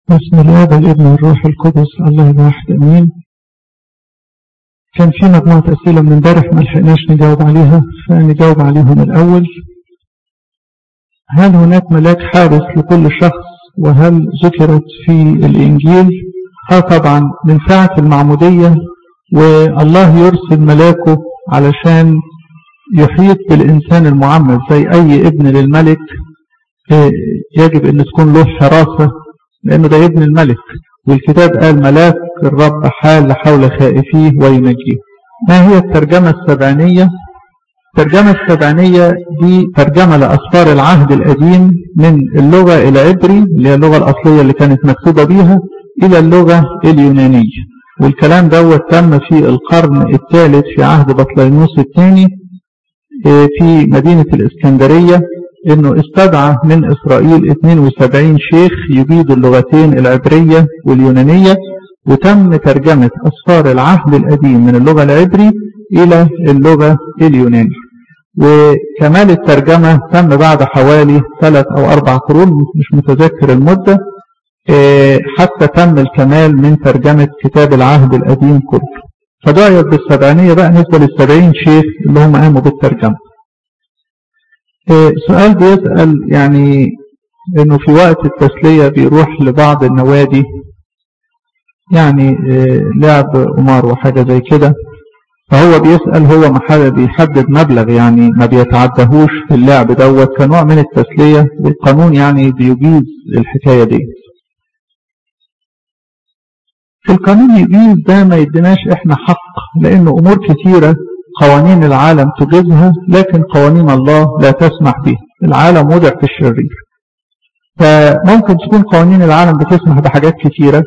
بسم الله والابن والروح القدس الله الواحد امين كان في مجموعة اسئلة من امبارح ما لحقناش نجاوب عليها فنجاوب عليهم الاول هل هناك ملاك حارس لكل شخص وهل ذكرت في الانجيل اه طبعا من ساعة المعمودية والله يرسل ملاكه علشان يحيط بالإنسان المعمد زي أي ابن للملك يجب أن تكون له حراسة لأنه ده ابن الملك والكتاب قال ملاك الرب حال حول خائفيه وينجيه ما هي الترجمة السبعينية الترجمة السبعينية دي ترجمة لأسفار العهد القديم من اللغة العبري اللي هي اللغة الأصلية اللي كانت مكتوبة بيها إلى اللغة اليونانية والكلام دوت تم في القرن الثالث في عهد بطليموس الثاني في مدينة الإسكندرية انه استدعى من اسرائيل 72 شيخ يجيدوا اللغتين العبرية واليونانية وتم ترجمة اسفار العهد القديم من اللغة العبري الى اللغة اليونانية وكمال الترجمة تم بعد حوالي ثلاث او اربع قرون مش متذكر المدة حتى تم الكمال من ترجمة كتاب العهد القديم كله فدعيت بالسبعينية بقى نسبة للسبعين شيخ اللي هم قاموا بالترجمة سؤال بيسأل يعني انه في وقت التسلية بيروح لبعض النوادي يعني لعب قمار وحاجة زي كده فهو بيسأل هو محل بيحدد مبلغ يعني ما بيتعدهوش في اللعب دوت كنوع من التسلية والقانون يعني بيجيز الحكاية دي في القانون يجيز ده ما يديناش احنا حق لانه امور كثيرة قوانين العالم تجيزها لكن قوانين الله لا تسمح به العالم وضع في الشرير فممكن تكون قوانين العالم بتسمح بحاجات كثيرة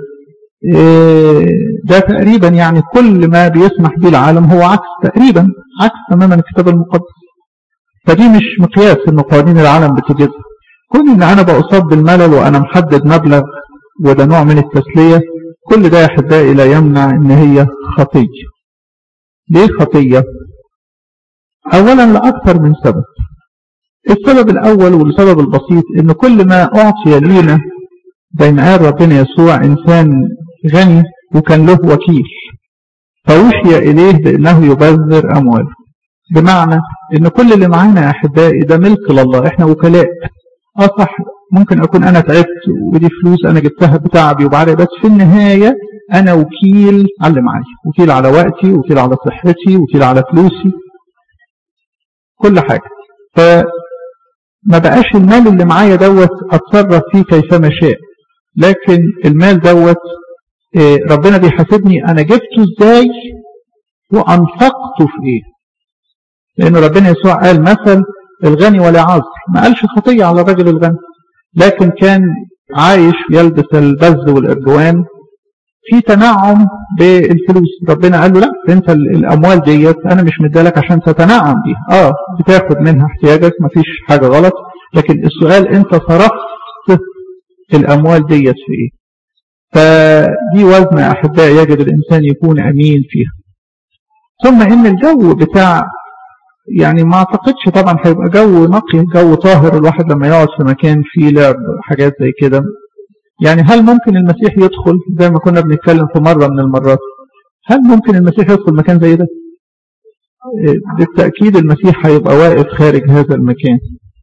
ده تقريبا يعني كل ما بيسمح به العالم هو عكس تقريبا عكس تماما الكتاب المقدس فدي مش مقياس ان قوانين العالم بتجيزها كون ان انا بأصاب بالملل وانا محدد مبلغ وده نوع من التسلية كل ده يا احبائي لا يمنع ان هي خطيه ليه خطية اولا لأكثر من سبب السبب الاول والسبب البسيط ان كل ما اعطي لينا زي ما قال ربنا يسوع انسان غني وكان له وكيل فوشي اليه بانه يبذر امواله بمعنى ان كل اللي معانا يا احبائي ده ملك لله احنا وكلاء اه صح ممكن اكون انا تعبت ودي فلوس انا جبتها بتعبي وبعرق بس في النهاية انا وكيل على اللي معايا وكيل على وقتي وكيل على صحتي وكيل على فلوسي كل حاجة فما بقاش المال اللي معايا دوت اتصرف فيه كيفما شاء لكن المال دوت ربنا بيحاسبني انا جبته ازاي وانفقته في ايه لان ربنا يسوع قال مثل الغني ولا عاصر ما قالش خطية على الرجل الغني لكن كان عايش يلبس البز والارجوان في تنعم بالفلوس ربنا قال له لا انت الاموال ديت انا مش مدالك عشان تتنعم بيها اه بتاخد منها احتياجك مفيش حاجة غلط لكن السؤال انت صرفت الاموال ديت في ايه فدي وزن يا احبائي يجب الانسان يكون امين فيها ثم ان الجو بتاع يعني ما اعتقدش طبعا هيبقى جو نقي جو طاهر الواحد لما يقعد في مكان فيه لعب حاجات زي كده يعني هل ممكن المسيح يدخل زي ما كنا بنتكلم في مرة من المرات هل ممكن المسيح يدخل مكان زي ده بالتأكيد المسيح هيبقى واقف خارج هذا المكان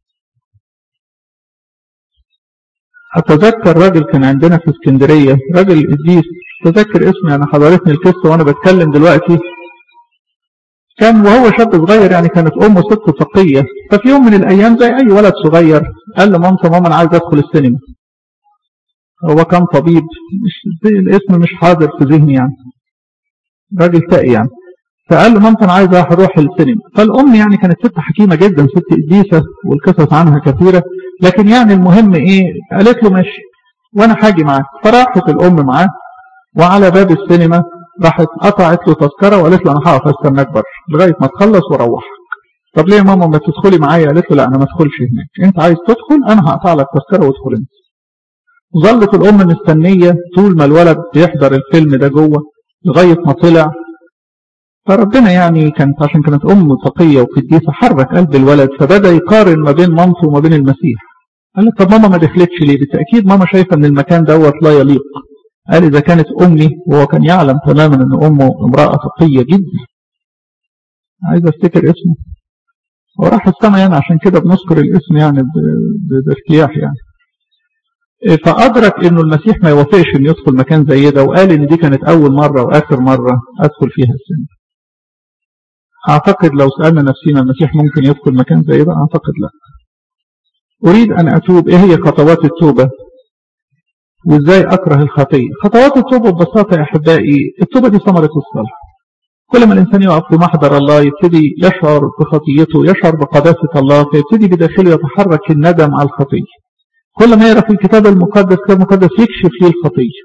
أتذكر راجل كان عندنا في اسكندرية راجل قديس تذكر اسمه يعني حضرتني القصة وأنا بتكلم دلوقتي كان وهو شاب صغير يعني كانت أمه ست تقية ففي يوم من الأيام زي أي ولد صغير قال لمامته ماما أنا عايز أدخل السينما هو كان طبيب مش الاسم مش حاضر في ذهني يعني راجل تقي يعني فقال له مامتي انا عايز اروح السينما فالام يعني كانت ست حكيمه جدا ست قديسه والقصص عنها كثيره لكن يعني المهم ايه قالت له ماشي وانا هاجي معاك فراحت الام معاه وعلى باب السينما راحت قطعت له تذكره وقالت له انا هقف استناك بره لغايه ما تخلص واروحك طب ليه يا ماما ما تدخلي معايا قالت له لا انا ما ادخلش هناك انت عايز تدخل انا هقطع لك تذكره وادخل انت ظلت الأم مستنية طول ما الولد بيحضر الفيلم ده جوه لغاية ما طلع فربنا يعني كانت عشان كانت أم تقية وقديسة حرك قلب الولد فبدأ يقارن ما بين مامته وما بين المسيح قال لك طب ماما ما دخلتش ليه بالتأكيد ماما شايفة ان المكان دوت لا يليق قال إذا كانت أمي وهو كان يعلم تماما ان أمه امرأة تقية جدا عايز افتكر اسمه هو راح السما يعني عشان كده بنذكر الاسم يعني بارتياح يعني فأدرك انه المسيح ما يوافقش انه يدخل مكان زي ده وقال ان دي كانت اول مرة واخر مرة ادخل فيها السن اعتقد لو سألنا نفسنا المسيح ممكن يدخل مكان زي ده اعتقد لا اريد ان اتوب ايه هي خطوات التوبة وازاي اكره الخطية خطوات التوبة ببساطة يا احبائي التوبة دي ثمرة الصلاح كل ما الإنسان يقف في محضر الله يبتدي يشعر بخطيته يشعر بقداسة الله فيبتدي بداخله يتحرك الندم على الخطية كل ما يقرأ في الكتاب المقدس الكتاب المقدس يكشف فيه الخطية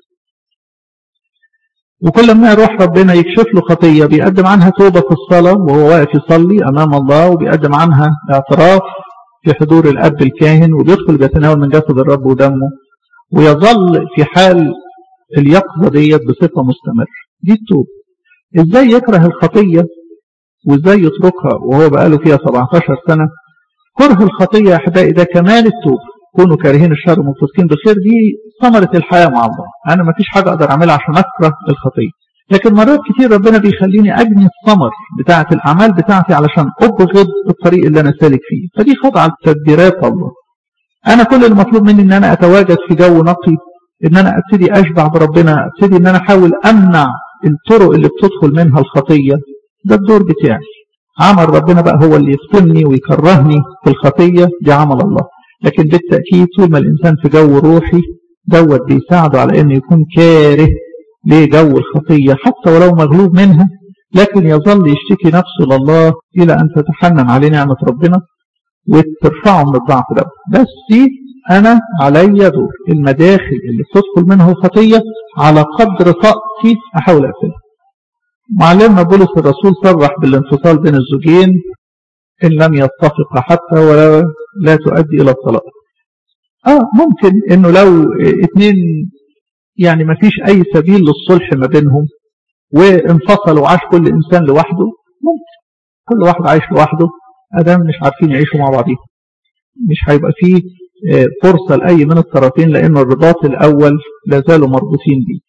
وكل ما يروح ربنا يكشف له خطية بيقدم عنها توبة في الصلاة وهو واقف يصلي أمام الله وبيقدم عنها اعتراف في حضور الأب الكاهن وبيدخل بيتناول من جسد الرب ودمه ويظل في حال اليقظة ديت بصفة مستمرة دي التوبة ازاي يكره الخطية وازاي يتركها وهو بقاله فيها 17 سنة كره الخطية يا احبائي ده كمال التوبة كونوا كارهين الشر ومنتصفين بالخير دي ثمرة الحياة مع الله أنا ما فيش حاجة أقدر أعملها عشان أكره الخطية لكن مرات كتير ربنا بيخليني أجني الثمر بتاعة الأعمال بتاعتي علشان أبغض الطريق اللي أنا سالك فيه فدي خاضعة لتدبيرات الله أنا كل المطلوب مني إن أنا أتواجد في جو نقي إن أنا أبتدي أشبع بربنا أبتدي إن أنا أحاول أمنع الطرق اللي بتدخل منها الخطية ده الدور بتاعي عمل ربنا بقى هو اللي يفتني ويكرهني في الخطية دي عمل الله لكن بالتأكيد طول ما الإنسان في جو روحي دوت بيساعده على أنه يكون كاره لجو الخطية حتى ولو مغلوب منها لكن يظل يشتكي نفسه لله إلى أن تتحنن عليه نعمة ربنا وترفعه من الضعف ده بس أنا علي دور المداخل اللي بتدخل منه الخطية على قدر طاقتي أحاول أقفلها معلمنا بولس الرسول صرح بالانفصال بين الزوجين إن لم يتفق حتى ولا لا تؤدي إلى الطلاق آه ممكن إنه لو اتنين يعني ما فيش أي سبيل للصلح ما بينهم وانفصل وعاش كل إنسان لوحده ممكن كل واحد عايش لوحده أدام مش عارفين يعيشوا مع بعضهم مش هيبقى فيه فرصة لأي من الطرفين لأن الرباط الأول لا زالوا مربوطين بيه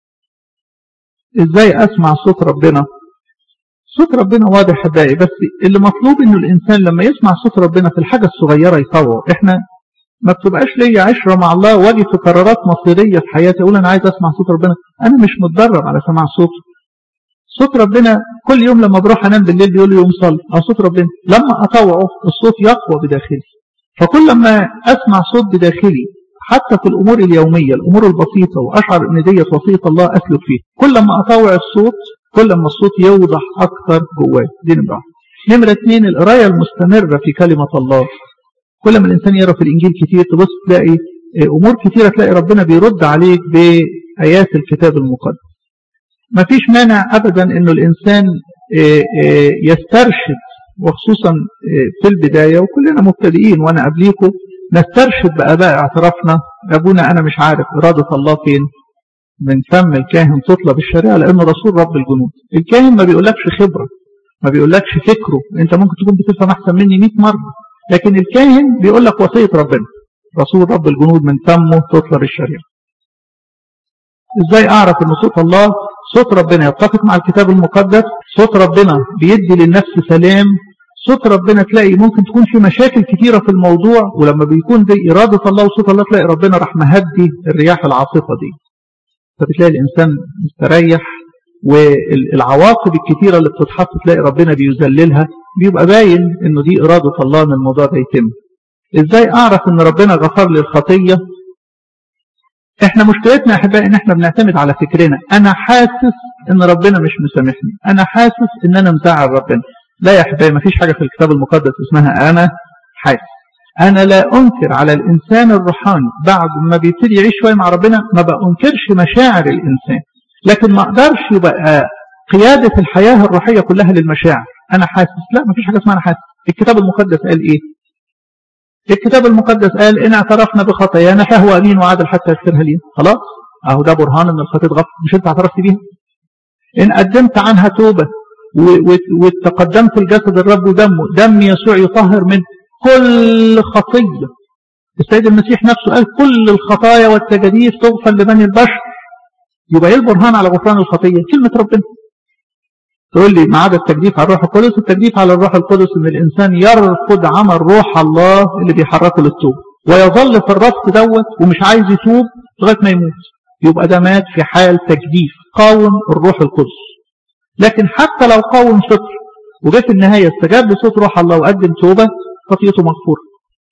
إزاي أسمع صوت ربنا صوت ربنا واضح حبائي بس اللي مطلوب إنه الإنسان لما يسمع صوت ربنا في الحاجة الصغيرة يطوع إحنا ما بتبقاش ليا عشرة مع الله واجي في قرارات مصيرية في حياتي أقول أنا عايز أسمع صوت ربنا أنا مش متدرب على سماع صوته صوت ربنا كل يوم لما بروح أنام بالليل بيقول لي يوم صلي أو صوت ربنا لما أطوعه الصوت يقوى بداخلي فكل لما أسمع صوت بداخلي حتى في الأمور اليومية الأمور البسيطة وأشعر أن ديت وصية الله أسلك فيها كل لما أطوع الصوت كل لما الصوت يوضح أكثر جواي دي نمرة نمرة اثنين القراية المستمرة في كلمة الله كل ما الإنسان يقرأ في الإنجيل كتير تبص تلاقي أمور كتيرة تلاقي ربنا بيرد عليك بآيات الكتاب المقدس ما فيش مانع أبدا أنه الإنسان يسترشد وخصوصا في البداية وكلنا مبتدئين وأنا قبليكم نسترشد بآباء اعترافنا أبونا أنا مش عارف إرادة الله فين من فم الكاهن تطلب الشريعة لأنه رسول رب الجنود الكاهن ما بيقولكش خبرة ما بيقولكش فكره أنت ممكن تكون بتفهم أحسن مني 100 مرة لكن الكاهن بيقول لك وصية ربنا رسول رب الجنود من فمه تطلب الشريعة ازاي اعرف ان صوت الله صوت ربنا يتفق مع الكتاب المقدس صوت ربنا بيدي للنفس سلام صوت ربنا تلاقي ممكن تكون في مشاكل كتيرة في الموضوع ولما بيكون دي إرادة الله وصوت الله تلاقي ربنا راح مهدي الرياح العاصفة دي فبتلاقي الإنسان مستريح والعواقب الكتيرة اللي بتتحط تلاقي ربنا بيذللها بيبقى باين انه دي إرادة الله ان الموضوع ده يتم ازاي اعرف ان ربنا غفر لي الخطية احنا مشكلتنا يا احبائي ان احنا بنعتمد على فكرنا انا حاسس ان ربنا مش مسامحني انا حاسس ان انا مزعل ربنا لا يا احبائي مفيش حاجة في الكتاب المقدس اسمها انا حاسس انا لا انكر على الانسان الروحاني بعد ما بيبتدي يعيش شوية مع ربنا ما بأنكرش مشاعر الانسان لكن ما اقدرش يبقى قيادة الحياة الروحية كلها للمشاعر انا حاسس لا مفيش حاجة اسمها انا حاسس الكتاب المقدس قال ايه الكتاب المقدس قال إن اعترفنا بخطايانا فهو أمين وعادل حتى يغفرها لنا خلاص أهو ده برهان إن الخطية اتغفر مش أنت اعترفت بيها إن قدمت عنها توبة وتقدمت الجسد الرب ودمه دم يسوع يطهر من كل خطية السيد المسيح نفسه قال كل الخطايا والتجاديف تغفر لبني البشر يبقى ايه البرهان على غفران الخطيه كلمه ربنا تقول لي ما عدا التجديف على الروح القدس التجديف على الروح القدس ان الانسان يرفض عمل روح الله اللي بيحركه للتوبه ويظل في الرفض دوت ومش عايز يتوب لغايه ما يموت يبقى ده مات في حال تجديف قاوم الروح القدس لكن حتى لو قاوم فطر وجه في النهايه استجاب لصوت روح الله وقدم توبه خطيته مغفوره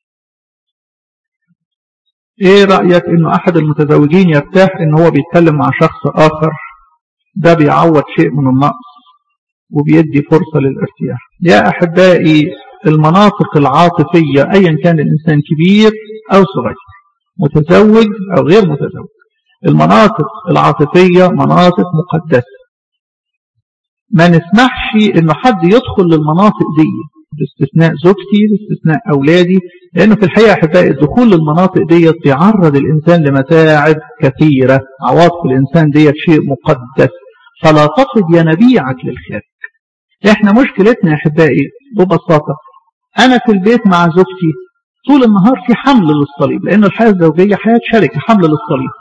ايه رأيك انه احد المتزوجين يرتاح ان هو بيتكلم مع شخص اخر ده بيعوض شيء من النقص وبيدي فرصة للارتياح يا احبائي المناطق العاطفية ايا كان الانسان كبير او صغير متزوج او غير متزوج المناطق العاطفية مناطق مقدسة ما نسمحش انه حد يدخل للمناطق دي باستثناء زوجتي باستثناء أولادي لأنه في الحقيقة أحبائي الدخول للمناطق دي بيعرض الإنسان لمتاعب كثيرة عواطف الإنسان دي شيء مقدس فلا تقض ينابيعك للخارج إحنا مشكلتنا يا أحبائي ببساطة أنا في البيت مع زوجتي طول النهار في حمل للصليب لأن الحياة الزوجية حياة شركة حمل للصليب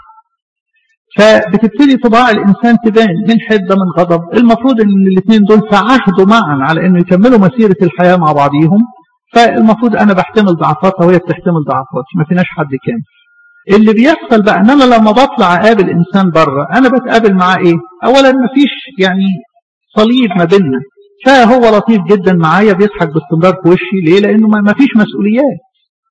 فبتبتدي طباع الإنسان تبان من حدة من غضب المفروض أن الاثنين دول تعهدوا معا على أنه يكملوا مسيرة الحياة مع بعضيهم فالمفروض أنا بحتمل ضعفاتها وهي بتحتمل ضعفاتي ما فيناش حد كامل اللي بيحصل بقى ان انا لما بطلع اقابل انسان بره انا بتقابل معاه ايه اولا ما فيش يعني صليب ما بيننا فهو لطيف جدا معايا بيضحك باستمرار في وشي ليه لانه ما فيش مسؤوليات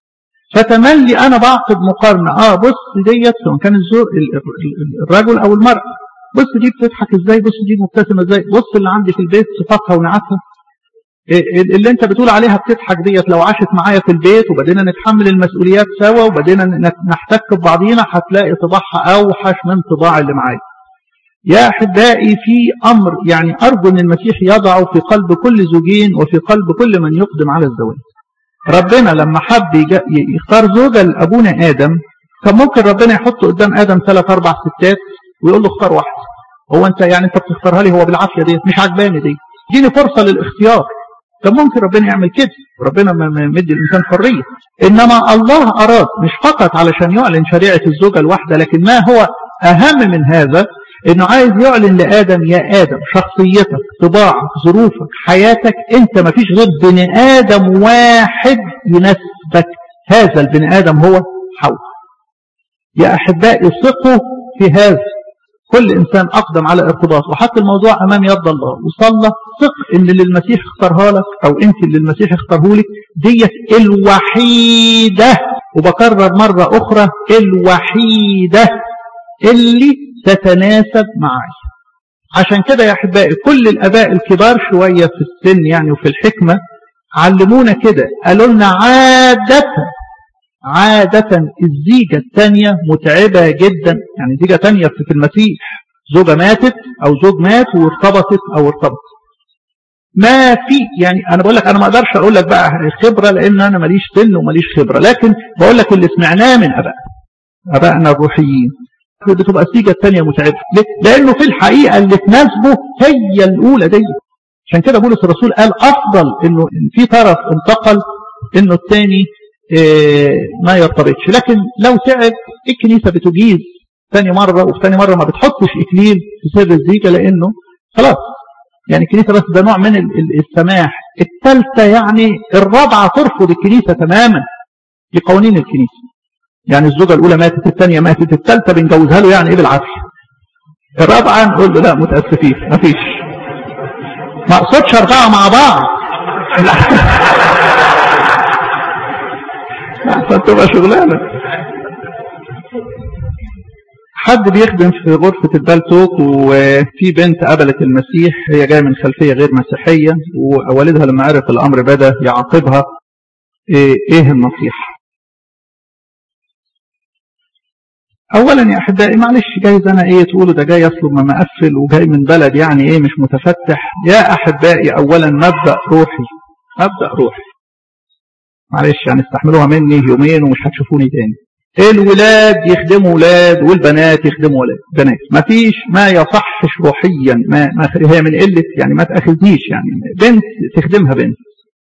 فتملي انا بعقد مقارنه اه بص ديت سواء كان الزوج الرجل او المراه بص دي بتضحك ازاي بص دي مبتسمه ازاي بص اللي عندي في البيت صفاتها ونعتها اللي انت بتقول عليها بتضحك ديت لو عاشت معايا في البيت وبدينا نتحمل المسؤوليات سوا وبدينا نحتك ببعضينا هتلاقي طباعها اوحش من طباع اللي معايا يا احبائي في امر يعني ارجو ان المسيح يضعه في قلب كل زوجين وفي قلب كل من يقدم على الزواج ربنا لما حب يختار زوجة لأبونا آدم كان ممكن ربنا يحط قدام آدم ثلاث أربع ستات ويقول له اختار واحدة هو أنت يعني أنت بتختارها لي هو بالعافية دي مش عجباني دي اديني فرصة للاختيار كان ممكن ربنا يعمل كده ربنا مدي الإنسان حرية إنما الله أراد مش فقط علشان يعلن شريعة الزوجة الواحدة لكن ما هو أهم من هذا انه عايز يعلن لادم يا ادم شخصيتك طباعك ظروفك حياتك انت ما فيش غير بني ادم واحد يناسبك هذا البني ادم هو حواء يا احبائي ثقوا في هذا كل انسان اقدم على ارتباط وحط الموضوع امام يد الله وصلى ثق ان اللي المسيح اختارها لك او انت اللي المسيح اختاره لك ديت الوحيده وبكرر مره اخرى الوحيده اللي تتناسب معي عشان كده يا أحبائي كل الأباء الكبار شوية في السن يعني وفي الحكمة علمونا كده قالوا لنا عادة عادة الزيجة الثانية متعبة جدا يعني زيجة ثانية في المسيح زوجة ماتت أو زوج مات وارتبطت أو ارتبط ما في يعني أنا بقول لك أنا ما أقدرش أقول لك بقى خبرة لأن أنا ماليش سن وماليش خبرة لكن بقول لك اللي سمعناه من أبائنا أبائنا الروحيين بتبقى السيجة الثانية متعبة ليه؟ لأنه في الحقيقة اللي تناسبه هي الأولى دي عشان كده بولس الرسول قال أفضل إنه في طرف انتقل إنه الثاني إيه ما يرتبطش لكن لو تعب الكنيسة بتجيز ثاني مرة وفي ثاني مرة ما بتحطش إكليل في سر الزيجة لأنه خلاص يعني الكنيسة بس ده نوع من السماح الثالثة يعني الرابعة ترفض الكنيسة تماما لقوانين الكنيسة يعني الزوجة الأولى ماتت الثانية ماتت الثالثة بنجوزها له يعني إيه بالعافية الرابعة نقول له لا متأسفين مفيش ما أقصدش أربعة مع بعض لا أحسن تبقى شغلانة حد بيخدم في غرفة البالتوك وفي بنت قبلت المسيح هي جاية من خلفية غير مسيحية ووالدها لما عرف الأمر بدأ يعاقبها إيه النصيحة اولا يا احبائي معلش جايز انا ايه تقولوا ده جاي يطلب ما مقفل وجاي من بلد يعني ايه مش متفتح يا احبائي اولا مبدا روحي مبدا روحي معلش يعني استحملوها مني يومين ومش هتشوفوني تاني الولاد يخدموا ولاد والبنات يخدموا ولاد بنات ما فيش ما يصحش روحيا ما, ما هي من قله يعني ما تاخذنيش يعني بنت تخدمها بنت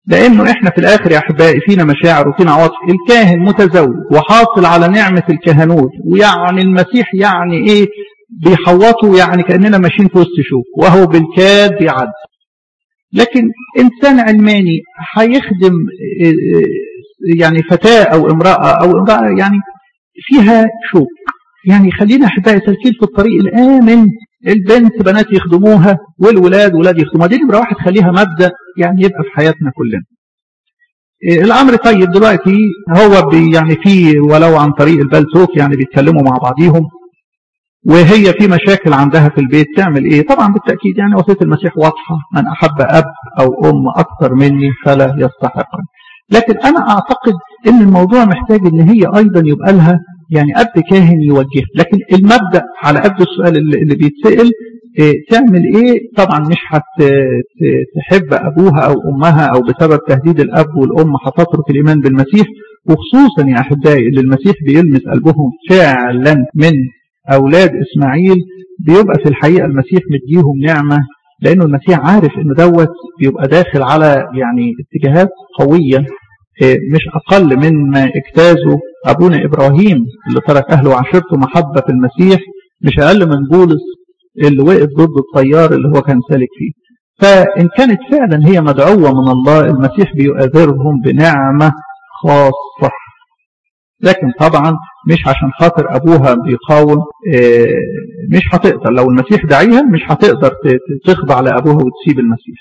لانه احنا في الاخر يا احبائي فينا مشاعر وفينا عواطف الكاهن متزوج وحاصل على نعمه الكهنوت ويعني المسيح يعني ايه بيحوطوا يعني كاننا ماشيين في وسط شوك وهو بالكاد بيعدي لكن انسان علماني هيخدم يعني فتاه او امراه او امراه يعني فيها شوك يعني خلينا احبائي تركيز في الطريق الامن البنت بنات يخدموها والولاد ولاد يخدموها دي نمره واحد خليها مبدا يعني يبقى في حياتنا كلنا الامر طيب دلوقتي هو بي يعني في ولو عن طريق البلتوك يعني بيتكلموا مع بعضيهم وهي في مشاكل عندها في البيت تعمل ايه طبعا بالتاكيد يعني وصيه المسيح واضحه من احب اب او ام اكثر مني فلا يستحقني لكن انا اعتقد ان الموضوع محتاج ان هي ايضا يبقى لها يعني اب كاهن يوجه لكن المبدا على قد السؤال اللي بيتسال إيه تعمل ايه طبعا مش هتحب ابوها او امها او بسبب تهديد الاب والام هتترك الايمان بالمسيح وخصوصا يا احبائي اللي المسيح بيلمس قلبهم فعلا من اولاد اسماعيل بيبقى في الحقيقه المسيح مديهم نعمه لانه المسيح عارف ان دوت بيبقى داخل على يعني اتجاهات قويه مش اقل مما اجتازه ابونا ابراهيم اللي ترك اهله وعشيرته محبه في المسيح مش اقل من بولس اللي وقف ضد الطيار اللي هو كان سالك فيه فإن كانت فعلا هي مدعوة من الله المسيح بيؤذرهم بنعمة خاصة لكن طبعا مش عشان خاطر أبوها بيقاوم مش هتقدر لو المسيح دعيها مش هتقدر تخضع لأبوها وتسيب المسيح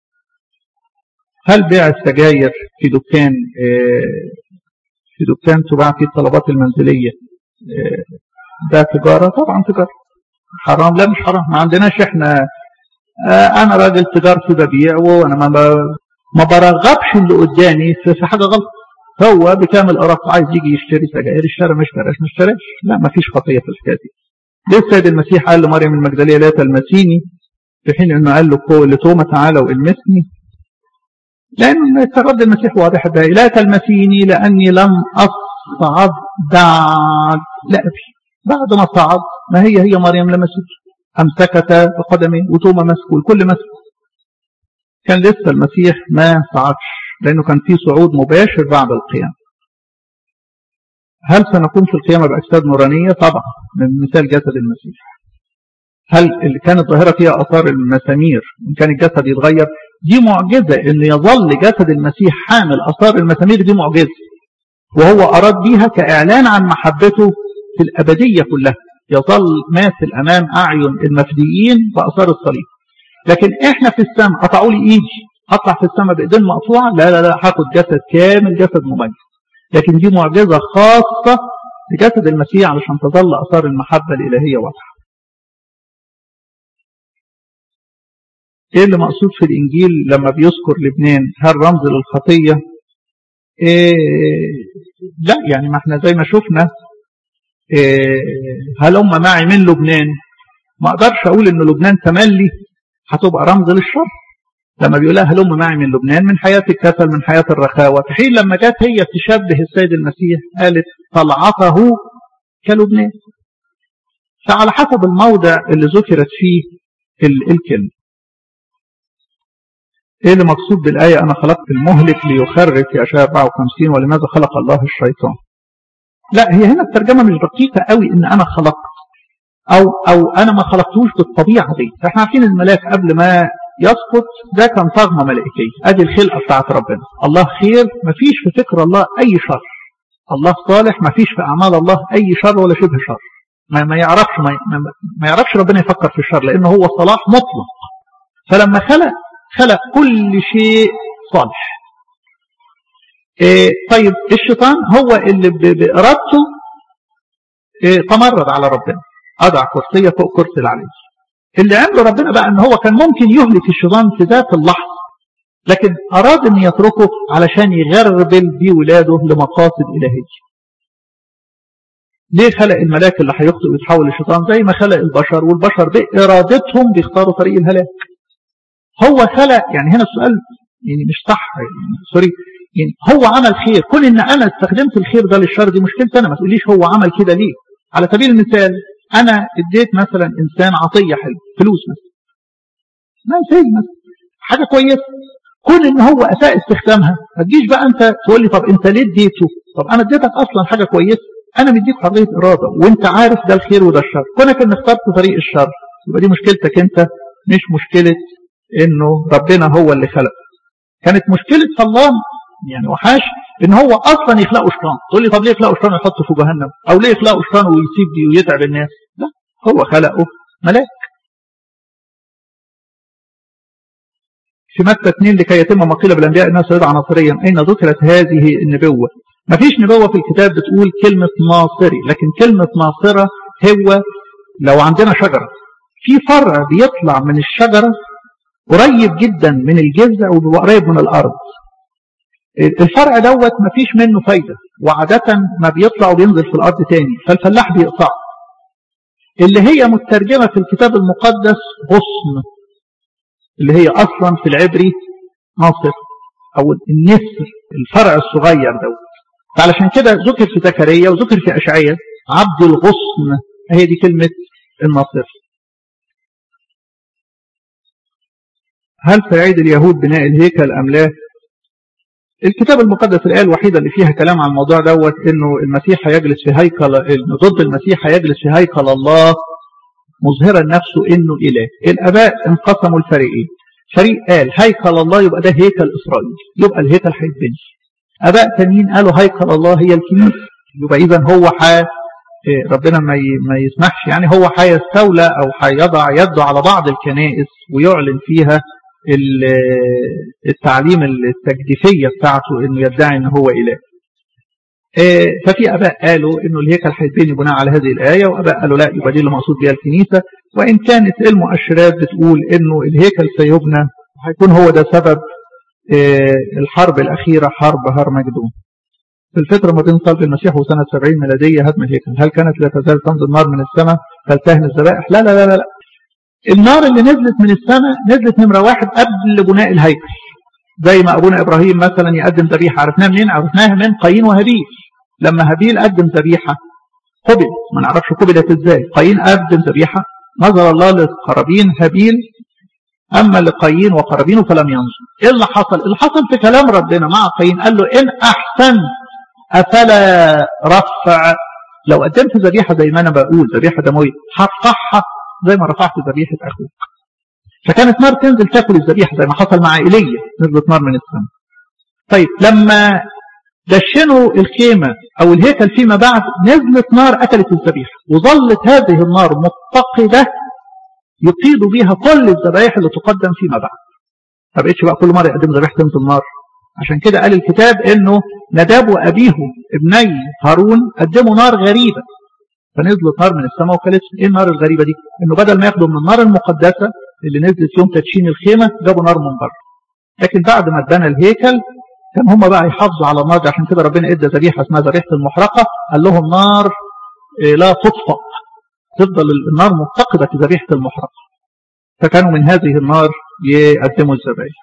هل بيع السجاير في دكان في دكان تباع فيه الطلبات المنزلية ده تجارة طبعا تجارة حرام لا مش حرام ما عندناش احنا اه انا راجل تجارتي ببيع وانا ما ما برغبش اللي قدامي في, في حاجه غلط هو بكامل ارادته عايز يجي يشتري سجاير اشترى ما اشتراش ما اشتراش لا ما فيش خطيه في الحكايه دي ليه السيد المسيح قال لمريم المجدليه لا تلمسيني في حين انه قال له لتوما تعالى والمسني لان رد المسيح واضح ده لا تلمسيني لاني لم اصعد بعد لا في بعد ما صعد ما هي هي مريم لمست أمسكت بقدمه وتوما مسكه الكل مسكه كان لسه المسيح ما صعدش لأنه كان في صعود مباشر بعد القيامة هل سنكون في القيامة بأجساد نورانية؟ طبعا من مثال جسد المسيح هل اللي كانت ظاهرة فيها أثار المسامير إن كان الجسد يتغير دي معجزة إن يظل جسد المسيح حامل أثار المسامير دي معجزة وهو أراد بيها كإعلان عن محبته في الأبدية كلها يظل ماثل أمام أعين المفديين بأثار الصليب لكن إحنا في السماء قطعوا لي إيدي هطلع في السماء بإيدين مقطوعة لا لا لا هاخد جسد كامل جسد مميز لكن دي معجزة خاصة لجسد المسيح علشان تظل أثار المحبة الإلهية واضحة ايه اللي مقصود في الانجيل لما بيذكر لبنان هل رمز للخطيه إيه لا يعني ما احنا زي ما شفنا إيه هل هم معي من لبنان ما اقدرش اقول ان لبنان تملي هتبقى رمز للشر لما بيقول لها هلم معي من لبنان من حياة الكسل من حياة الرخاوة في حين لما جت هي تشبه السيد المسيح قالت طلعته كلبنان فعلى حسب الموضع اللي ذكرت فيه الكلمة ايه اللي مقصود بالآية أنا خلقت المهلك ليخرب في أشياء 54 ولماذا خلق الله الشيطان لا هي هنا الترجمة مش دقيقة قوي إن أنا خلقت أو أو أنا ما خلقتوش بالطبيعة دي فإحنا عارفين الملاك قبل ما يسقط ده كان طغمة ملائكية أدي الخلقة بتاعت ربنا الله خير ما فيش في فكر الله أي شر الله صالح ما فيش في أعمال الله أي شر ولا شبه شر ما, ما يعرفش ما, ما يعرفش ربنا يفكر في الشر لأنه هو صلاح مطلق فلما خلق خلق كل شيء صالح إيه طيب الشيطان هو اللي بإرادته إيه تمرد على ربنا أضع كرسية فوق كرسي العلي اللي عمله ربنا بقى ان هو كان ممكن يهلك الشيطان في ذات اللحظة لكن أراد أن يتركه علشان يغربل بيه ولاده لمقاصد إلهية ليه خلق الملاك اللي هيخطئ ويتحول للشيطان زي ما خلق البشر والبشر بإرادتهم بيختاروا طريق الهلاك هو خلق يعني هنا السؤال يعني مش صح يعني سوري يعني هو عمل خير كل ان انا استخدمت الخير ده للشر دي مشكلتي انا ما تقوليش هو عمل كده ليه على سبيل المثال انا اديت مثلا انسان عطيه حلوه فلوس مثلا ما مثلا حاجه كويسه كون ان هو اساء استخدامها ما تجيش بقى انت تقول لي طب انت ليه اديته طب انا اديتك اصلا حاجه كويسه انا مديك حريه اراده وانت عارف ده الخير وده الشر كونك ان اخترت طريق الشر يبقى دي مشكلتك انت مش مشكله انه ربنا هو اللي خلق كانت مشكله صلام يعني وحاش ان هو اصلا يخلقه شيطان تقول لي طب ليه يخلقه شيطان ويحطه في جهنم او ليه يخلقه شيطان ويسيب دي ويتعب الناس لا هو خلقه ملاك في متى 2 لكي يتم ما قيل بالانبياء الناس يدعى ناصريا اين ذكرت هذه النبوه ما فيش نبوه في الكتاب بتقول كلمه ناصري لكن كلمه ناصره هو لو عندنا شجره في فرع بيطلع من الشجره قريب جدا من الجذع وبيبقى قريب من الارض الفرع دوت ما فيش منه فايدة وعادة ما بيطلع وبينزل في الأرض تاني فالفلاح بيقطعه اللي هي مترجمة في الكتاب المقدس غصن اللي هي أصلا في العبري ناصر أو النسر الفرع الصغير دوت فعلشان كده ذكر في زكريا وذكر في أشعية عبد الغصن هي دي كلمة الناصر هل في عيد اليهود بناء الهيكل أم لا الكتاب المقدس الآية الوحيدة اللي فيها كلام عن الموضوع دوت إنه المسيح هيجلس في هيكل إنه ضد المسيح هيجلس في هيكل الله مظهرا نفسه إنه إله الآباء انقسموا الفريقين فريق قال هيكل الله يبقى ده هيكل إسرائيل يبقى الهيكل هيتبني آباء تانيين قالوا هيكل الله هي الكنيسة يبقى إذا هو ح ربنا ما ما يسمحش يعني هو هيستولى أو هيضع يده على بعض الكنائس ويعلن فيها التعليم التجديفية بتاعته انه يدعي ان هو اله ففي اباء قالوا انه الهيكل هيتبني بناء على هذه الايه واباء قالوا لا يبقى دي اللي مقصود بها الكنيسه وان كانت المؤشرات بتقول انه الهيكل سيبنى هيكون هو ده سبب الحرب الاخيره حرب هرمجدون في الفترة ما بين صلب المسيح وسنة 70 ميلادية هدم الهيكل هل كانت لا تزال تنزل نار من السماء فلتهن الذبائح لا لا لا لا النار اللي نزلت من السماء نزلت نمرة واحد قبل بناء الهيكل زي ما أبونا إبراهيم مثلا يقدم ذبيحة عرفناها منين عرفناها من قايين وهابيل لما هابيل قدم ذبيحة قبل ما نعرفش قبلت ازاي قايين قدم ذبيحة نظر الله لقرابين هابيل أما لقايين وقرابين فلم ينظر إيه اللي حصل اللي حصل في كلام ربنا مع قايين قال له إن أحسن أفلا رفع لو قدمت ذبيحة زي ما أنا بقول ذبيحة دموية هرفعها زي ما رفعت ذبيحة أخوك فكانت نار تنزل تاكل الذبيحة زي ما حصل مع إيليا نزلت نار من السماء طيب لما دشنوا الخيمة أو الهيكل فيما بعد نزلت نار أكلت الذبيحة وظلت هذه النار متقدة يقيد بها كل الذبائح اللي تقدم فيما بعد ما بقتش بقى كل مرة يقدم ذبيحة تنزل نار عشان كده قال الكتاب انه نداب وابيه ابني هارون قدموا نار غريبة فنزلت نار من السماء وكلت ايه النار الغريبة دي انه بدل ما ياخدوا من النار المقدسة اللي نزلت يوم تدشين الخيمة جابوا نار من بره لكن بعد ما اتبنى الهيكل كان هم بقى يحافظوا على النار عشان كده ربنا ادى ذبيحة اسمها ذبيحة المحرقة قال لهم نار لا تطفأ تفضل النار مفتقدة في ذبيحة المحرقة فكانوا من هذه النار يقدموا الذبائح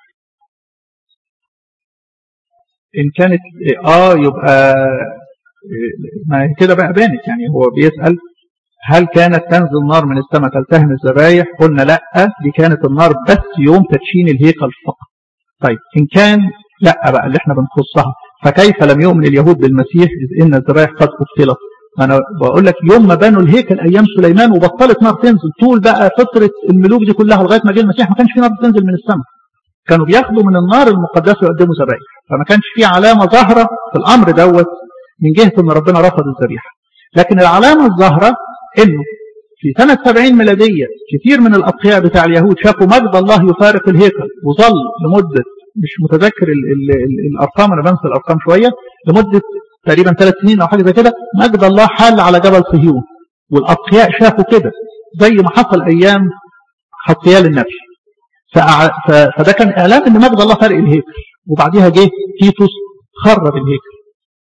إن كانت آه يبقى ما كده بقى بانت يعني هو بيسأل هل كانت تنزل نار من السماء تلتهم الذبايح قلنا لا دي كانت النار بس يوم تدشين الهيكل فقط طيب إن كان لا بقى اللي احنا بنخصها فكيف لم يؤمن اليهود بالمسيح إذ إن الذبائح قد قتلت أنا بقول لك يوم ما بنوا الهيكل أيام سليمان وبطلت نار تنزل طول بقى فترة الملوك دي كلها لغاية ما جه المسيح ما كانش في نار بتنزل من السماء كانوا بياخدوا من النار المقدسة ويقدموا ذبائح فما كانش في علامة ظاهرة في الأمر دوت من جهة أن ربنا رفض الذبيحة لكن العلامة الظاهرة أنه في سنة 70 ميلادية كثير من الأتقياء بتاع اليهود شافوا مجد الله يفارق الهيكل وظل لمدة مش متذكر ال ال ال الأرقام أنا بنسى الأرقام شوية لمدة تقريبا ثلاث سنين أو حاجة زي كده مجد الله حل على جبل صهيون والأتقياء شافوا كده زي ما حصل أيام حطيال النبي فده كان إعلان أن مجد الله فارق الهيكل وبعديها جه تيتوس خرب الهيكل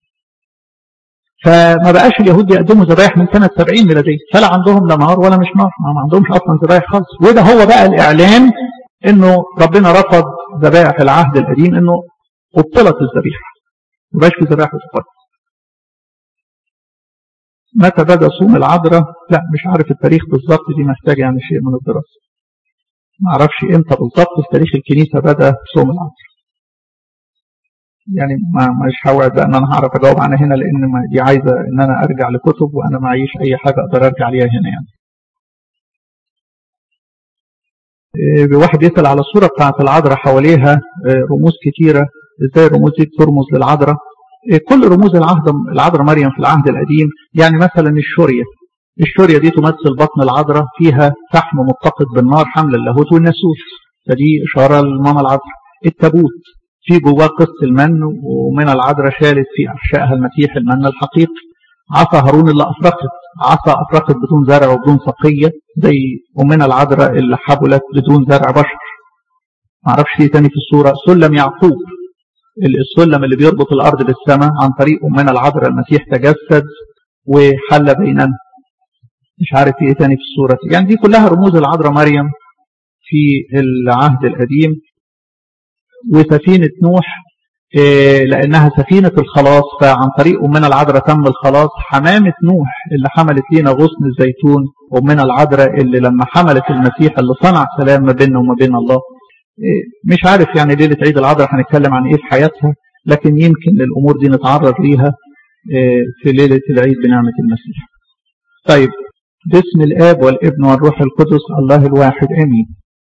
فما بقاش اليهود يقدموا ذبايح من سنة 70 ميلادية فلا عندهم لا نار ولا مش نار ما عندهمش أصلا ذبايح خالص وده هو بقى الإعلان انه ربنا رفض ذبائح العهد القديم انه ابطلت الذبيحه ما بقاش في ذبائح تقدم متى بدا صوم العذراء لا مش عارف التاريخ بالظبط دي محتاجه يعني شيء من الدراسه ما اعرفش امتى بالظبط في تاريخ الكنيسه بدا صوم العذراء يعني ما مش هوعد بقى ان انا هعرف اجاوب عنها هنا لان ما دي عايزه ان انا ارجع لكتب وانا معيش اي حاجه اقدر ارجع ليها هنا يعني. إيه واحد يسال على الصوره بتاعت العذراء حواليها إيه رموز كتيره ازاي الرموز دي بترمز للعذراء؟ إيه كل رموز العهد العذراء مريم في العهد القديم يعني مثلا الشوريه الشوريه دي تمثل بطن العذراء فيها فحم متقد بالنار حمل اللاهوت والناسوس فدي اشاره لماما العذراء التابوت في جواه قص المن ومن العذراء شالت في أحشائها المسيح المن الحقيقي عصا هارون اللي أفرقت عصا أفرقت بدون زرع وبدون سقية زي ومن العذراء اللي حبلت بدون زرع بشر معرفش ايه تاني في الصورة سلم يعقوب السلم اللي بيربط الأرض بالسماء عن طريق أمنا العذراء المسيح تجسد وحل بيننا مش عارف ايه تاني في الصورة يعني دي كلها رموز العذراء مريم في العهد القديم وسفينة نوح لأنها سفينة الخلاص فعن طريق أمنا العذراء تم الخلاص حمامة نوح اللي حملت لينا غصن الزيتون أمنا العذراء اللي لما حملت المسيح اللي صنع سلام ما بيننا وما بين الله مش عارف يعني ليلة عيد العذراء هنتكلم عن إيه في حياتها لكن يمكن الأمور دي نتعرض ليها في ليلة العيد بنعمة المسيح طيب باسم الآب والابن والروح القدس الله الواحد آمين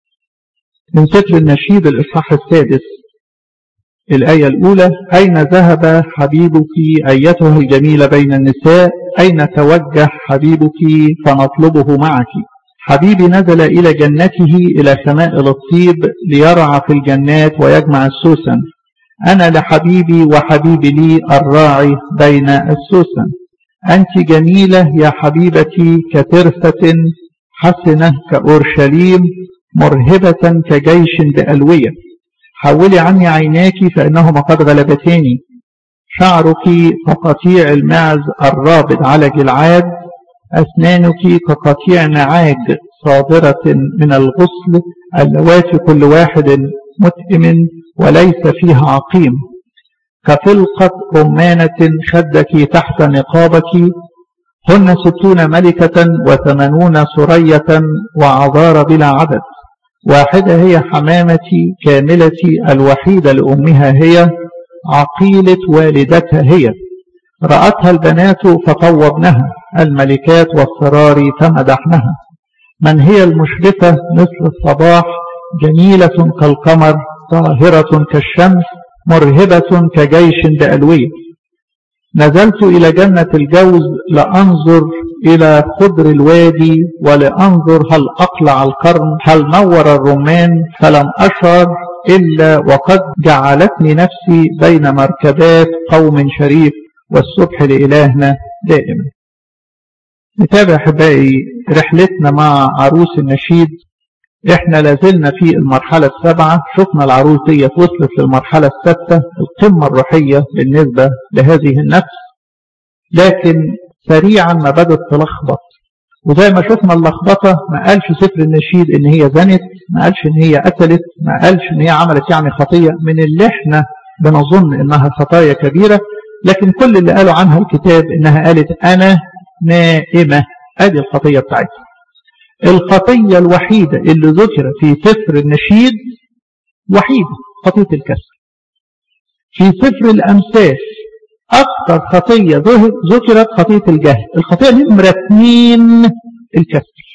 من سفر النشيد الإصحاح السادس الآية الأولى أين ذهب حبيبك أيتها الجميلة بين النساء أين توجه حبيبك فنطلبه معك حبيبي نزل إلى جنته إلى شمائل الطيب ليرعى في الجنات ويجمع السوسن أنا لحبيبي وحبيبي لي الراعي بين السوسن أنت جميلة يا حبيبتي كترفة حسنة كأورشليم مرهبة كجيش بألوية حولي عني عيناك فإنهما قد غلبتاني شعرك كقطيع المعز الرابط على جلعاد أسنانك كقطيع نعاج صادرة من الغسل اللواتي كل واحد متئم وليس فيها عقيم كفلقة رمانة شدك تحت نقابك هن ستون ملكة وثمانون سرية وعذار بلا عدد واحدة هي حمامتي كاملتي الوحيدة لأمها هي عقيلة والدتها هي رأتها البنات فطوبنها الملكات والسرار فمدحنها من هي المشرفة مثل الصباح جميلة كالقمر طاهرة كالشمس مرهبة كجيش بألوية نزلت إلى جنة الجوز لأنظر إلى خضر الوادي ولأنظر هل أقلع القرن هل نور الرمان فلم أشعر إلا وقد جعلتني نفسي بين مركبات قوم شريف والصبح لإلهنا دائما نتابع أحبائي رحلتنا مع عروس النشيد احنا لازلنا في المرحلة السابعة شفنا العروس دي وصلت للمرحلة السادسة القمة الروحية بالنسبة لهذه النفس لكن سريعا ما بدت تلخبط وزي ما شفنا اللخبطة ما قالش سفر النشيد ان هي زنت ما قالش ان هي قتلت ما قالش ان هي عملت يعني خطية من اللي احنا بنظن انها خطايا كبيرة لكن كل اللي قالوا عنها الكتاب انها قالت انا نائمة ادي الخطية بتاعتها الخطية الوحيدة اللي ذكر في سفر النشيد وحيدة خطية الكسر في سفر الأمثال أكثر خطية ذكرت خطية الجهل الخطية نمرة اثنين الكسر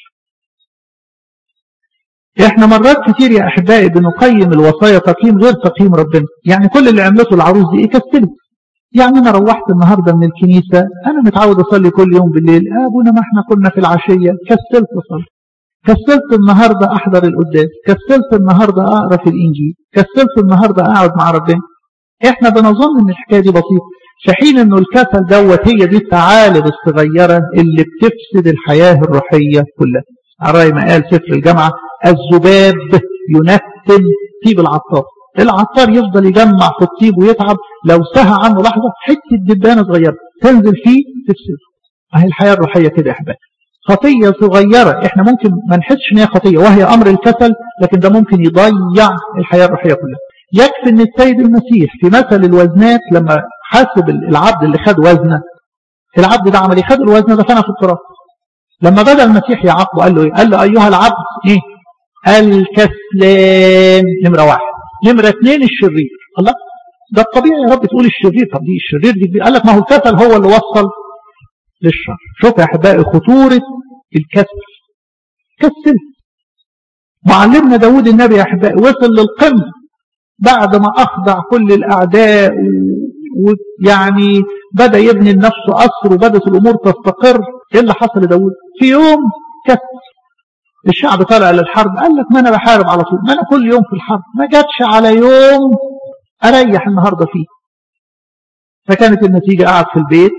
احنا مرات كتير يا احبائي بنقيم الوصايا تقييم غير تقييم ربنا يعني كل اللي عملته العروس دي ايه كسلت يعني انا روحت النهاردة من الكنيسة انا متعود اصلي كل يوم بالليل آه ابونا ما احنا كنا في العشية كسلت اصلي كسلت النهاردة احضر القداس كسلت النهاردة اقرا في الانجيل كسلت النهاردة اقعد مع ربنا احنا بنظن ان الحكاية دي بسيطة في حين انه الكسل دوت هي دي الثعالب الصغيرة اللي بتفسد الحياة الروحية كلها عراي ما قال سفر الجامعة الذباب ينتن طيب العطار العطار يفضل يجمع في الطيب ويتعب لو سهى عنه لحظة حتة دبانة صغيرة تنزل فيه تفسده اهي الحياة الروحية كده يا احبائي خطية صغيرة احنا ممكن ما نحسش ان هي خطية وهي امر الكسل لكن ده ممكن يضيع الحياة الروحية كلها يكفي ان السيد المسيح في مثل الوزنات لما حاسب العبد اللي خد وزنه العبد ده عمل خد الوزن ده فانا في التراب لما بدأ المسيح يعاقبه قال له ايه قال له ايها العبد ايه الكسلان نمرة واحد نمرة اثنين الشرير الله ده الطبيعي يا رب تقول الشرير طب دي الشرير دي قال لك ما هو الكسل هو اللي وصل للشر شوف يا احبائي خطورة الكسل كسل معلمنا داود النبي يا احبائي وصل للقمة بعد ما اخضع كل الاعداء ويعني بدأ يبني لنفسه قصر وبدأت الامور تستقر ايه اللي حصل لداود في يوم كسل الشعب طلع للحرب قال لك ما انا بحارب على طول ما انا كل يوم في الحرب ما جاتش على يوم اريح النهارده فيه فكانت النتيجة قعد في البيت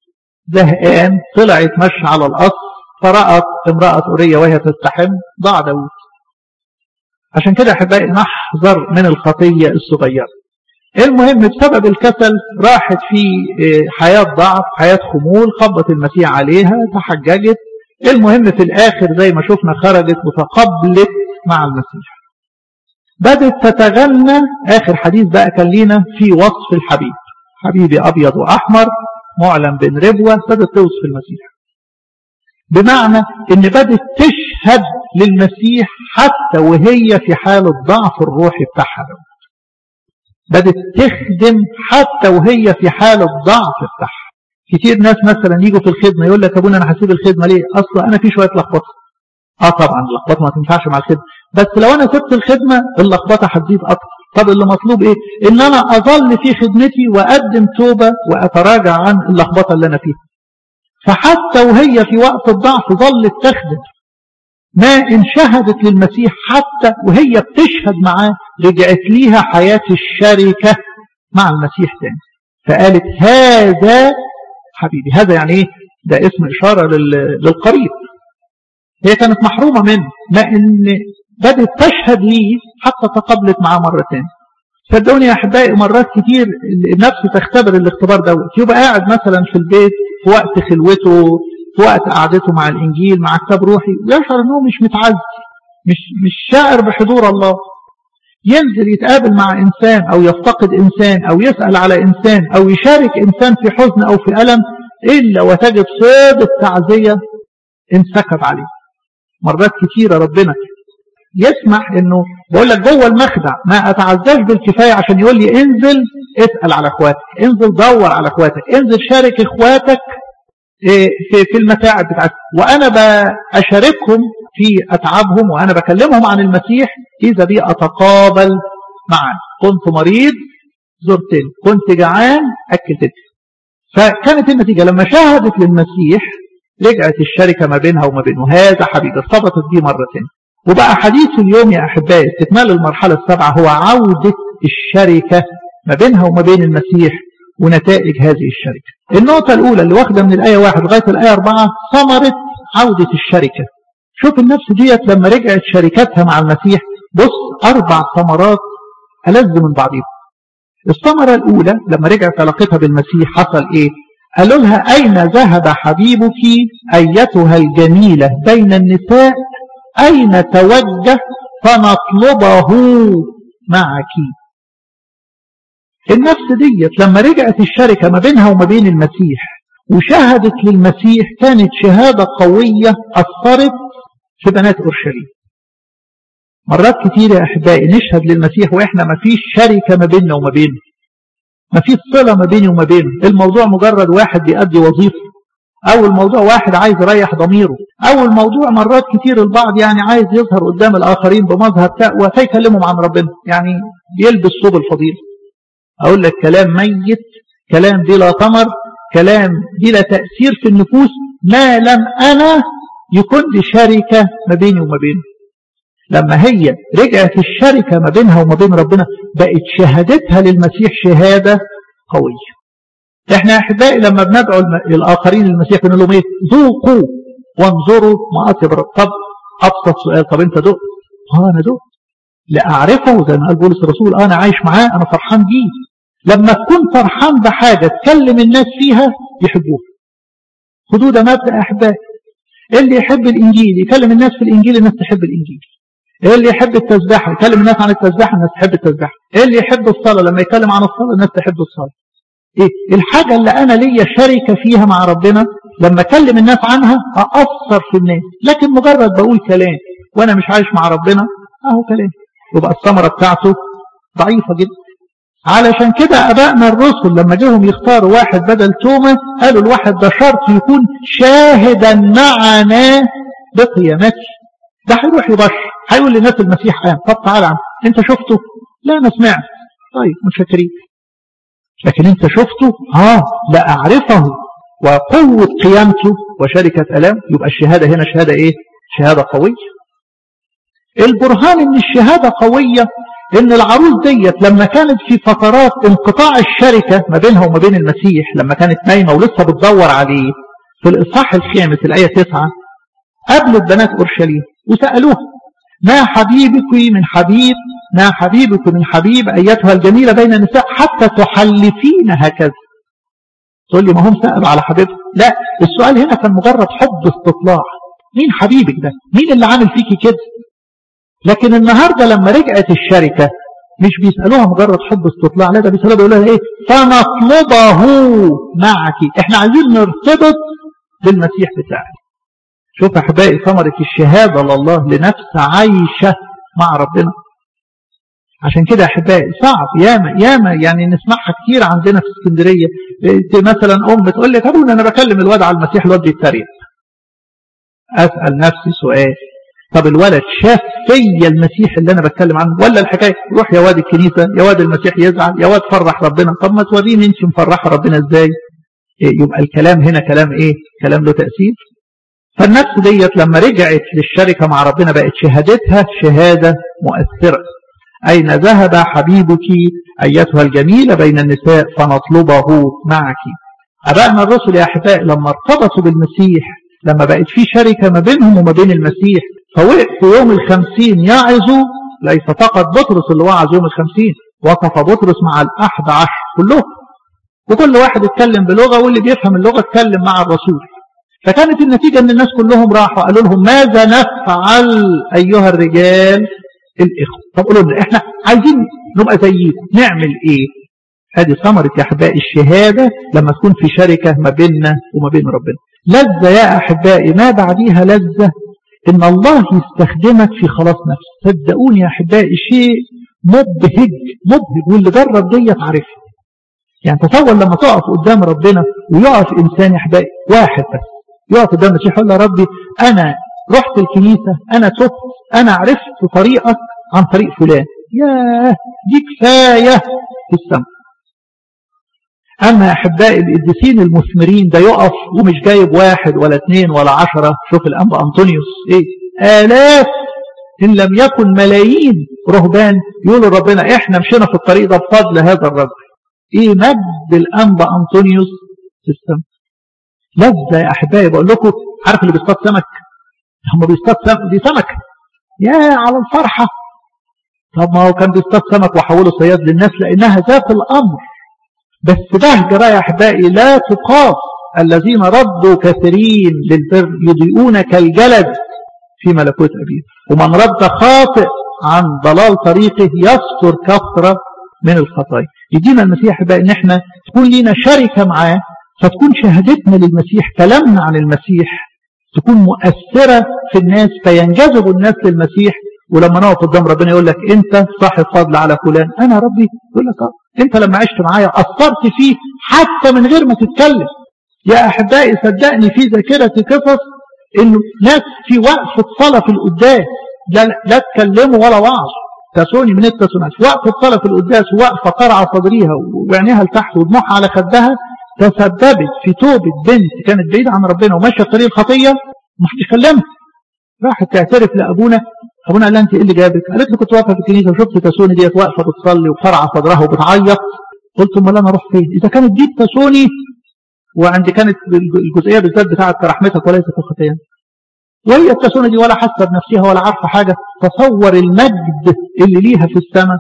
زهقان طلع يتمشى على القصر فرأت امرأة أورية وهي تستحم ضاع داود عشان كده أحبائي نحذر من الخطية الصغيرة المهم بسبب الكسل راحت في حياة ضعف حياة خمول خبط المسيح عليها تحججت المهم في الآخر زي ما شفنا خرجت وتقبلت مع المسيح بدت تتغنى آخر حديث بقى كان لينا في وصف الحبيب حبيبي أبيض وأحمر معلم بين ربوة بدت توصف المسيح بمعنى ان بدت تشهد للمسيح حتى وهي في حال الضعف الروحي بتاعها بدت تخدم حتى وهي في حال الضعف بتاعها كتير ناس مثلا يجوا في الخدمه يقول لك ابونا انا هسيب الخدمه ليه اصلا انا في شويه لخبطه اه طبعا اللخبطه ما تنفعش مع الخدمه بس لو انا سبت الخدمه اللخبطه هتزيد اكتر طب اللي مطلوب ايه ان انا اظل في خدمتي واقدم توبه واتراجع عن اللخبطه اللي انا فيها فحتى وهي في وقت الضعف ظلت تخدم ما إن شهدت للمسيح حتى وهي بتشهد معاه رجعت ليها حياة الشركة مع المسيح تاني فقالت هذا حبيبي هذا يعني ايه ده اسم إشارة للقريب هي كانت محرومة منه ما إن بدأت تشهد ليه حتى تقابلت معاه مرة تاني صدقوني يا أحبائي مرات كتير النفس تختبر الاختبار دوت يبقى قاعد مثلا في البيت في وقت خلوته في وقت قعدته مع الإنجيل مع كتاب روحي يشعر أنه مش متعزي مش, مش شاعر بحضور الله ينزل يتقابل مع إنسان أو يفتقد إنسان أو يسأل على إنسان أو يشارك إنسان في حزن أو في ألم إلا وتجد صيد التعزية انسكب عليه مرات كتيرة ربنا يسمح انه بقول لك جوه المخدع ما اتعزاش بالكفايه عشان يقول لي انزل اسال على اخواتك انزل دور على اخواتك انزل شارك اخواتك في في المتاعب بتاعتك وانا بشاركهم في اتعابهم وانا بكلمهم عن المسيح اذا بي اتقابل معا كنت مريض زرتني كنت جعان اكلتني فكانت النتيجه لما شاهدت للمسيح رجعت الشركه ما بينها وما بينه هذا حبيبي ارتبطت بيه مره ثانيه وبقى حديث اليوم يا أحبائي استكمال المرحلة السابعة هو عودة الشركة ما بينها وما بين المسيح ونتائج هذه الشركة النقطة الأولى اللي واخدة من الآية واحد لغاية الآية أربعة ثمرة عودة الشركة شوف النفس ديت لما رجعت شركتها مع المسيح بص أربع ثمرات ألذ من بعضهم الثمرة الأولى لما رجعت علاقتها بالمسيح حصل إيه قالوا لها أين ذهب حبيبك أيتها الجميلة بين النساء أين توجه فنطلبه معك النفس ديت لما رجعت الشركة ما بينها وما بين المسيح وشهدت للمسيح كانت شهادة قوية أثرت في بنات أورشليم مرات كتير يا أحبائي نشهد للمسيح وإحنا ما فيش شركة ما بيننا وما بينه ما فيش صلة ما بيني وما بينه الموضوع مجرد واحد بيأدي وظيفة أو الموضوع واحد عايز يريح ضميره أو الموضوع مرات كتير البعض يعني عايز يظهر قدام الآخرين بمظهر تقوى فيكلمهم عن ربنا يعني يلبس صوب الفضيل أقول لك كلام ميت كلام بلا ثمر كلام بلا تأثير في النفوس ما لم أنا يكون لي شركة ما بيني وما بينه لما هي رجعت الشركة ما بينها وما بين ربنا بقت شهادتها للمسيح شهادة قوية احنا يا احبائي لما بندعو الاخرين للمسيح بنقول لهم ايه ذوقوا وانظروا ما اطيب طب ابسط سؤال طب انت دقت اه انا دقت لاعرفه زي ما قال بولس الرسول انا عايش معاه انا فرحان بيه لما تكون فرحان بحاجه تكلم الناس فيها يحبوها خدوا ده مبدا يا احبائي اللي يحب الانجيل يكلم الناس في الانجيل الناس تحب الانجيل اللي يحب التسبيحه يكلم الناس عن التسبيحه الناس تحب التسبيحه اللي يحب الصلاه لما يتكلم عن الصلاه الناس تحب الصلاه إيه؟ الحاجة اللي أنا ليا شركة فيها مع ربنا لما أكلم الناس عنها أأثر في الناس لكن مجرد بقول كلام وأنا مش عايش مع ربنا أهو كلام يبقى الثمرة بتاعته ضعيفة جدا علشان كده أبائنا الرسل لما جيهم يختاروا واحد بدل توما قالوا الواحد ده شرط يكون شاهدا معنا بقيامته ده هيروح يبشر هيقول للناس المسيح قام طب تعالى عم انت شفته لا انا سمعت طيب متشكرين لكن انت شفته اه لا اعرفه وقوة قيامته وشركة ألام يبقى الشهادة هنا شهادة ايه شهادة قوية البرهان ان الشهادة قوية ان العروس ديت لما كانت في فترات انقطاع الشركة ما بينها وما بين المسيح لما كانت نايمة ولسه بتدور عليه في الإصحاح الخامس الآية 9 قابلت بنات أورشليم وسألوها ما حبيبك من حبيب ما حبيبك من حبيب أيتها الجميلة بين النساء حتى تحلفين هكذا تقول لي ما هم سألوا على حبيبه لا السؤال هنا كان مجرد حب استطلاع مين حبيبك ده مين اللي عامل فيكي كده لكن النهاردة لما رجعت الشركة مش بيسألوها مجرد حب استطلاع لا ده بيسألوها بيقولوا لها ايه فنطلبه معك احنا عايزين نرتبط بالمسيح بتاعك شوف احبائي ثمرة الشهادة لله لنفس عايشة مع ربنا عشان كده احبائي صعب ياما ياما يعني نسمعها كتير عندنا في اسكندريه مثلا ام تقول لك ابونا انا بكلم الواد على المسيح الواد بيتريق اسال نفسي سؤال طب الولد شاف فيا المسيح اللي انا بتكلم عنه ولا الحكايه روح يا واد الكنيسه يا واد المسيح يزعل يا واد فرح ربنا طب ما توريني انت مفرحه ربنا ازاي إيه يبقى الكلام هنا كلام ايه كلام له تاثير فالنفس ديت لما رجعت للشركه مع ربنا بقت شهادتها شهاده مؤثره أين ذهب حبيبك أيتها الجميلة بين النساء فنطلبه معك أبائنا الرسل يا أحباء لما ارتبطوا بالمسيح لما بقت في شركة ما بينهم وما بين المسيح فوقف يوم الخمسين يعظوا ليس فقط بطرس اللي وعظ يوم الخمسين وقف بطرس مع الأحد عشر كلهم وكل واحد اتكلم بلغة واللي بيفهم اللغة اتكلم مع الرسول فكانت النتيجة ان الناس كلهم راحوا قالوا لهم ماذا نفعل أيها الرجال الإخوة طب قولوا لنا احنا عايزين نبقى زيكم نعمل ايه هذه ثمرة يا أحبائي الشهادة لما تكون في شركة ما بيننا وما بين ربنا لذة يا أحبائي ما بعديها لذة إن الله يستخدمك في خلاص نفس صدقوني يا أحبائي شيء مبهج مبهج واللي جرب ديت عارفها يعني تصور لما تقف قدام ربنا ويقف إنسان يا أحبائي واحد بس يقف قدام المسيح يقول له ربي أنا رحت الكنيسة أنا تبت أنا عرفت طريقك عن طريق فلان ياه دي كفاية في السماء أما يا أحبائي القديسين المثمرين ده يقف ومش جايب واحد ولا اثنين ولا عشرة شوف الأنبا أنطونيوس إيه آلاف إن لم يكن ملايين رهبان يقولوا ربنا إحنا مشينا في الطريق ده بفضل هذا الرجل إيه مجد الأنبا أنطونيوس في السماء لذة يا أحبائي بقول لكم عارف اللي بيصطاد سمك هم بيصطاد سمك دي سمكة يا على الفرحة طب ما هو كان بيصطاد سمك وحوله صياد للناس لأنها ذات الأمر بس بهجة بقى يا أحبائي لا تقاس الذين ردوا كثيرين للبر يضيئون كالجلد في ملكوت أبيه ومن رد خاطئ عن ضلال طريقه يستر كثرة من الخطايا يدينا المسيح بقى ان احنا تكون لينا شركة معاه فتكون شهادتنا للمسيح كلامنا عن المسيح تكون مؤثرة في الناس فينجذب الناس للمسيح ولما نقف قدام ربنا يقول لك انت صاحب فضل على فلان انا ربي يقول لك اه انت لما عشت معايا اثرت فيه حتى من غير ما تتكلم يا احبائي صدقني في ذاكرتي قصص انه ناس في وقفة صلاة في القداس لا, لا تكلموا ولا وعظ تسوني من التسونات وقفة صلاة في القداس وقفة قرع صدريها وعينيها لتحت ودموعها على خدها تسببت في توبة بنت كانت بعيدة عن ربنا وماشية في طريق الخطية ما حدش كلمها راحت تعترف لأبونا أبونا قال لها أنت إيه اللي جابك؟ قالت له كنت واقفة في الكنيسة وشفت تسوني ديت واقفة بتصلي وفرع صدرها وبتعيط قلت أمال أنا أروح فين؟ إذا كانت دي تسوني وعندي كانت الجزئية بالذات بتاعت كرحمتك وليس كخطيان وهي التسوني دي ولا حاسة بنفسها ولا عارفة حاجة تصور المجد اللي ليها في السماء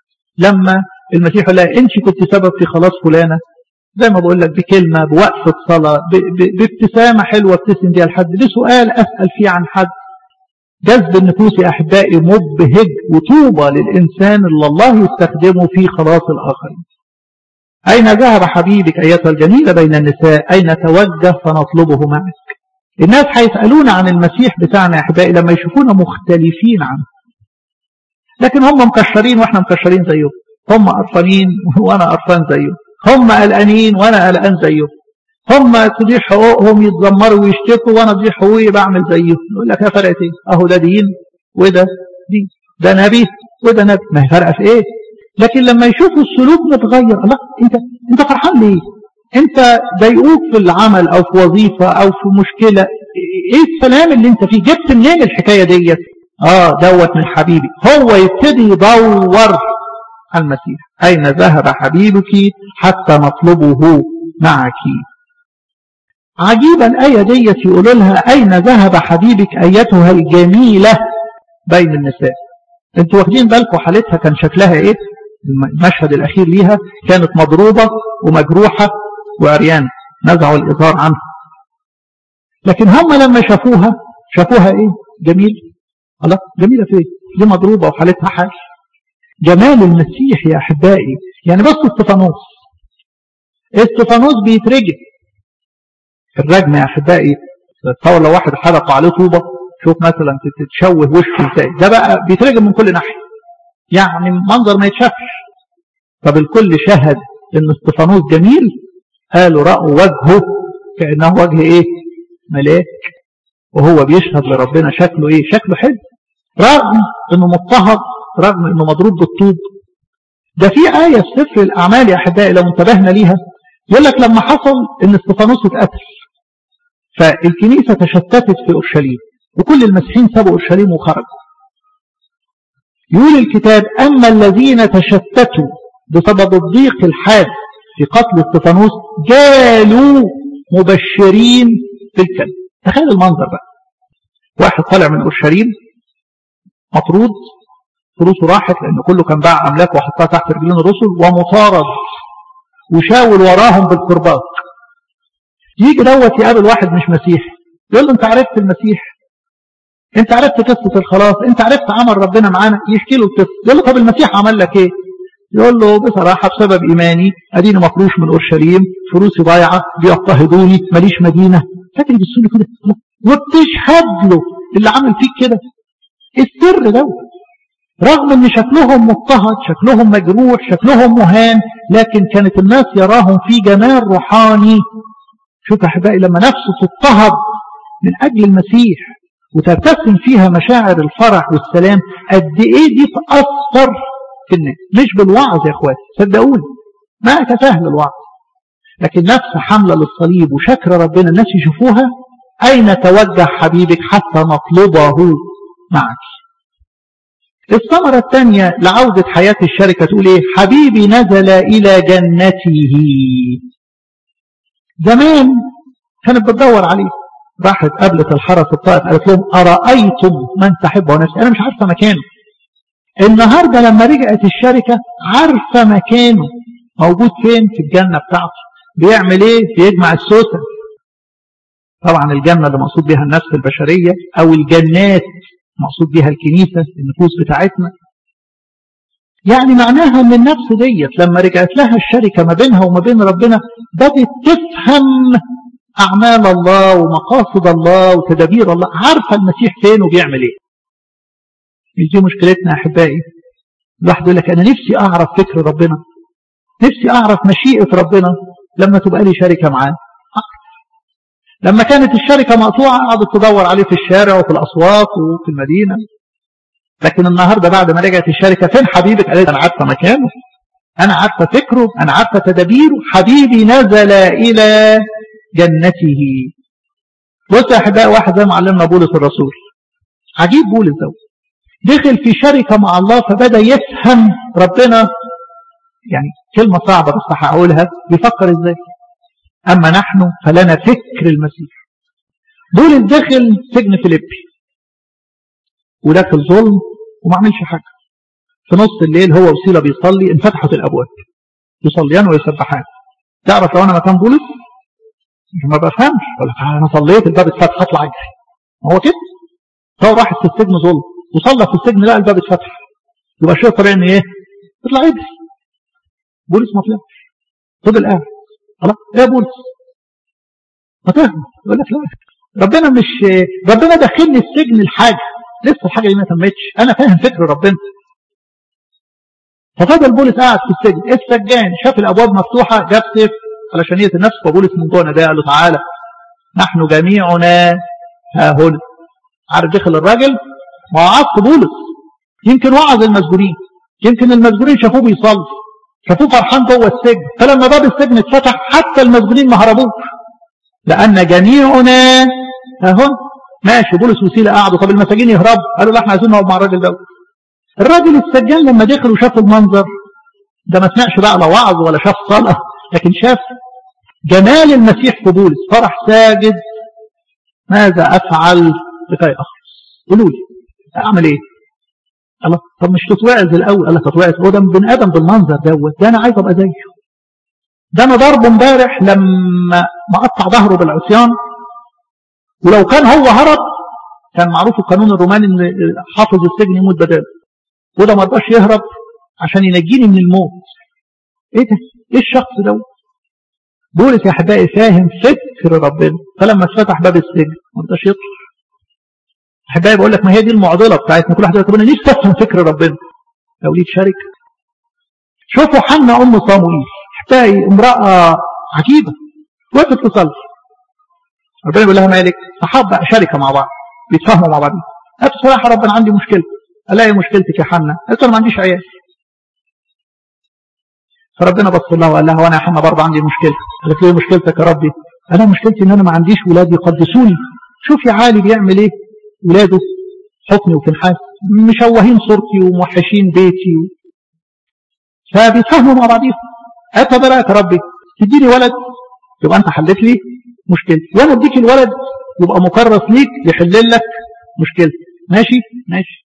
لما المسيح قال لها أنت كنت سبب في خلاص فلانة زي ما بقول لك بكلمة بوقفة صلاة بابتسامة حلوة ابتسم بيها لحد بسؤال أسأل فيه عن حد جذب النفوس يا أحبائي مبهج وطوبى للإنسان اللي الله يستخدمه في خلاص الآخرين أين ذهب حبيبك أيتها الجميلة بين النساء أين توجه فنطلبه معك الناس هيسألون عن المسيح بتاعنا يا أحبائي لما يشوفونا مختلفين عنه لكن هم مكشرين وإحنا مكشرين زيهم هم قرفانين وانا قرفان زيهم هم قلقانين وانا قلقان زيهم هم تضيع حقوقهم يتذمروا ويشتكوا وانا اضيع حقوقي بعمل زيهم يقول لك يا فرقت ايه اهو ده دين وده دين ده نبي وده نبي ما هي فرقه في ايه لكن لما يشوفوا السلوك متغير الله انت انت فرحان ليه انت ضايقوك في العمل او في وظيفه او في مشكله ايه السلام اللي انت فيه جبت منين الحكايه ديت اه دوت من حبيبي هو يبتدي يدور المسيح اين ذهب حبيبك حتى نطلبه معك عجيبا الآية ديت يقولوا لها أين ذهب حبيبك أيتها الجميلة بين النساء انتوا واخدين بالكم حالتها كان شكلها ايه المشهد الأخير ليها كانت مضروبة ومجروحة وعريانة نزعوا الإزار عنها لكن هم لما شافوها شافوها ايه جميل الله جميلة فين دي مضروبة وحالتها حال جمال المسيح يا أحبائي يعني بص استفانوس استفانوس بيترجم الرجم يا أحبائي تصور لو واحد حرق عليه طوبة شوف مثلا تتشوه وشه ازاي ده بقى بيترجم من كل ناحية يعني منظر ما يتشافش طب الكل شهد ان استفانوس جميل قالوا رأوا وجهه كأنه وجه ايه ملاك وهو بيشهد لربنا شكله ايه شكله حلو رغم انه مضطهد رغم انه مضروب بالطوب ده في آية في سفر الأعمال يا أحبائي لو انتبهنا ليها يقول لك لما حصل ان استفانوس اتقتل فالكنيسة تشتتت في أورشليم وكل المسيحيين سابوا أورشليم وخرجوا يقول الكتاب أما الذين تشتتوا بسبب الضيق الحاد في قتل استفانوس جالوا مبشرين في الكلب تخيل المنظر بقى واحد طالع من أورشليم مطرود فلوسه راحت لأن كله كان باع أملاك وحطها تحت رجلين الرسل ومطارد وشاول وراهم بالقربات يجي دوت يقابل واحد مش مسيحي يقول له انت عرفت المسيح انت عرفت قصة الخلاص انت عرفت عمل ربنا معانا يحكي له القصة يقول له طب المسيح عمل لك ايه يقول له بصراحة بسبب ايماني اديني مفروش من اورشليم فلوسي ضايعة بيضطهدوني ماليش مدينة فاكر يبصوا له كده وبتشهد له اللي عمل فيك كده السر دوت رغم ان شكلهم مضطهد شكلهم مجروح شكلهم مهان لكن كانت الناس يراهم في جمال روحاني شوف احبائي لما نفسه تضطهد من اجل المسيح وترتسم فيها مشاعر الفرح والسلام قد ايه دي تأثر في الناس مش بالوعظ يا اخواتي صدقوني ما كسهل الوعظ لكن نفس حملة للصليب وشكر ربنا الناس يشوفوها أين توجه حبيبك حتى نطلبه معك الثمرة الثانية لعودة حياة الشركة تقول ايه حبيبي نزل إلى جنته زمان كانت بتدور عليه راحت قابلت الحرس الطائف قالت لهم أرأيتم من تحبه نفسي أنا مش عارفة مكانه النهاردة لما رجعت الشركة عارفة مكانه موجود فين في الجنة بتاعته بيعمل ايه بيجمع السوسة طبعا الجنة اللي مقصود بها النفس البشرية او الجنات مقصود بها الكنيسة النفوس بتاعتنا يعني معناها ان النفس ديت لما رجعت لها الشركة ما بينها وما بين ربنا بدت تفهم أعمال الله ومقاصد الله وتدابير الله عارفة المسيح فين وبيعمل ايه مش دي مشكلتنا يا أحبائي الواحد يقول لك أنا نفسي أعرف فكر ربنا نفسي أعرف مشيئة ربنا لما تبقى لي شركة معاه لما كانت الشركة مقطوعة قعدت تدور عليه في الشارع وفي الأسواق وفي المدينة لكن النهاردة بعد ما رجعت الشركة فين حبيبك قالت أنا عارفة مكانه أنا عارفة فكره أنا عارفة تدابيره حبيبي نزل إلى جنته بص يا أحباء واحد زي ما علمنا بولس الرسول عجيب بولس ده دخل في شركة مع الله فبدأ يفهم ربنا يعني كلمة صعبة بس هقولها بيفكر ازاي أما نحن فلنا فكر المسيح بولس دخل سجن فيليبي وداخل ظلم وما عملش حاجة في نص الليل هو وسيلة بيصلي انفتحت الأبواب يصليان ويسبحان تعرف لو أنا مكان بولس ما بفهمش ولا أنا صليت الباب اتفتح اطلع اجري ما هو كده هو راح في السجن ظلم وصلى في السجن لقى الباب اتفتح يبقى شيء طبيعي ان ايه يطلع يجري بولس ما طلعش فضل قاعد خلاص ايه يا بولس ما تفهم يقول لك لا ربنا مش ربنا دخلني السجن الحاجه لسه الحاجه دي ما تمتش انا فاهم فكر ربنا ففضل بولس قاعد في السجن السجان شاف الابواب مفتوحه جاب سيف علشان يقتل نفسه فبولس من جوه ده قال له تعالى نحن جميعنا ها هنا عارف دخل الراجل ما وعظت بولس يمكن وعظ المسجونين يمكن المسجونين شافوه بيصلي شافوه فرحان جوه السجن فلما باب السجن اتفتح حتى المسجونين ما هربوش لان جميعنا اهو ماشي بولس وسيله قعدوا طب المساجين يهربوا قالوا لا احنا عايزين نقعد مع الراجل ده الراجل السجان لما دخل وشاف المنظر ده ما سمعش بقى لا وعظ ولا شاف صلاه لكن شاف جمال المسيح في بولس فرح ساجد ماذا افعل لكي اخلص قولوا لي اعمل ايه الله طب مش تتوعظ الاول قال لك تتوعظ هو ده بني ادم بالمنظر دوت ده انا عايز ابقى زيه ده انا ضربه امبارح لما مقطع ظهره بالعصيان ولو كان هو هرب كان معروف القانون الروماني ان حافظ السجن يموت بداله وده ما رضاش يهرب عشان ينجيني من الموت ايه ده ايه الشخص ده بولس يا احبائي فاهم فكر ربنا فلما اتفتح باب السجن ما رضاش يطلع احبائي بقول لك ما هي دي المعضله بتاعتنا كل واحد يقول ربنا نفسي افهم فكر ربنا لو ليك شركه شوفوا حنا ام صاموئيل احبائي امراه عجيبه وقفت تصلي ربنا يقول لها مالك صحاب بقى شركه مع بعض بيتفاهموا مع بعض قالت بصراحه ربنا عندي مشكله قال ايه مشكلتك يا حنا قالت انا ما عنديش عيال فربنا بص لها وقال لها وانا يا حنا برضه عندي مشكله قالت له ايه مشكلتك يا ربي انا مشكلتي ان انا ما عنديش ولاد يقدسوني شوف يا عالي بيعمل ايه ولاده حكمي وفنحاس مشوهين صورتي وموحشين بيتي فبيتفاهموا مع بعضيهم قالت له رايك يا ربي تديني ولد يبقى انت حلت لي مشكلتي وانا اديك الولد يبقى مكرس ليك يحل لك مشكلتي ماشي ماشي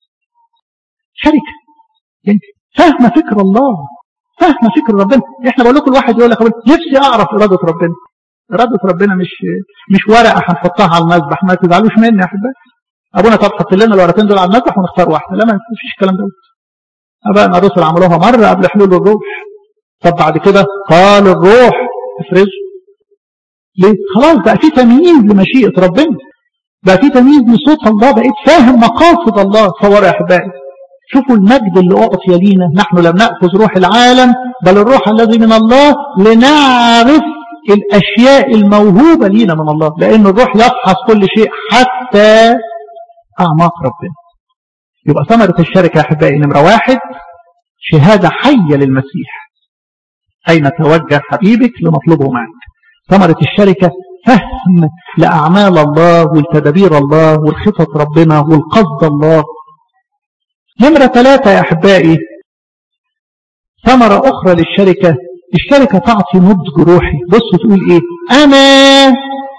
شركه انت فاهمه فكر الله فاهمه فكر ربنا احنا بقول لكم الواحد يقول لك نفسي اعرف اراده ربنا اراده ربنا مش مش ورقه هنحطها على المذبح ما تزعلوش مني يا احبائي ابونا طب حط لنا الورقتين دول على المذبح ونختار واحده لا ما فيش الكلام ده ابائنا الرسل عملوها مره قبل حلول الروح طب بعد كده قال الروح افرزوا ليه؟ خلاص بقى في تمييز لمشيئه ربنا بقى في تمييز لصوت الله بقيت فاهم مقاصد الله تصور يا احبائي شوفوا المجد اللي أعطي لينا نحن لم نأخذ روح العالم بل الروح الذي من الله لنعرف الأشياء الموهوبة لينا من الله لأن الروح يفحص كل شيء حتى أعماق ربنا يبقى ثمرة الشركة يا أحبائي نمرة واحد شهادة حية للمسيح أين توجه حبيبك لمطلوبه معك ثمرة الشركة فهم لأعمال الله والتدابير الله والخطط ربنا والقصد الله نمرة ثلاثة يا أحبائي ثمرة أخرى للشركة الشركة تعطي نضج روحي بص تقول إيه أنا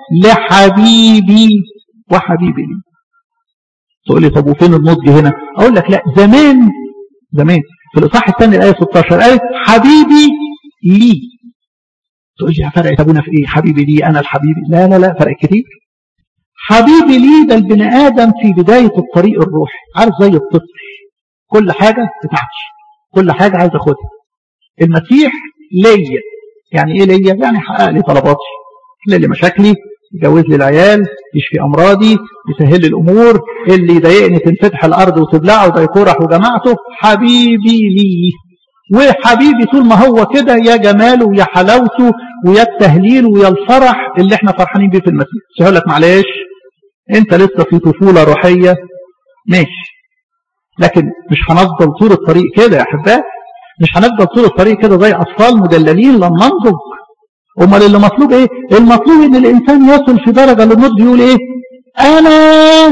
لحبيبي وحبيبي لي تقول لي طب وفين النضج هنا أقول لك لا زمان زمان في الإصحاح الثاني الآية 16 قالت حبيبي لي تقول لي فرق ابونا في ايه حبيبي لي انا الحبيبي لا لا لا فرق كتير حبيبي لي ده البني ادم في بدايه الطريق الروحي عارف زي الطفل كل حاجه بتاعتي كل حاجه عايز اخدها المسيح ليا يعني ايه ليا يعني حقق لي طلباتي يحل لي مشاكلي يجوز لي العيال يشفي امراضي يسهل لي الامور اللي يضايقني تنفتح الارض وتبلعه ده يكورح وجماعته حبيبي لي وحبيبي طول ما هو كده يا جماله ويا حلاوته ويا التهليل ويا الفرح اللي احنا فرحانين بيه في المسيح يقول لك معلش انت لسه في طفوله روحيه ماشي لكن مش هنفضل طول الطريق كده يا احبائي مش هنفضل طول الطريق كده زي اطفال مدللين لما ننضج امال اللي مطلوب ايه المطلوب ان الانسان يصل في درجه للنضج يقول ايه انا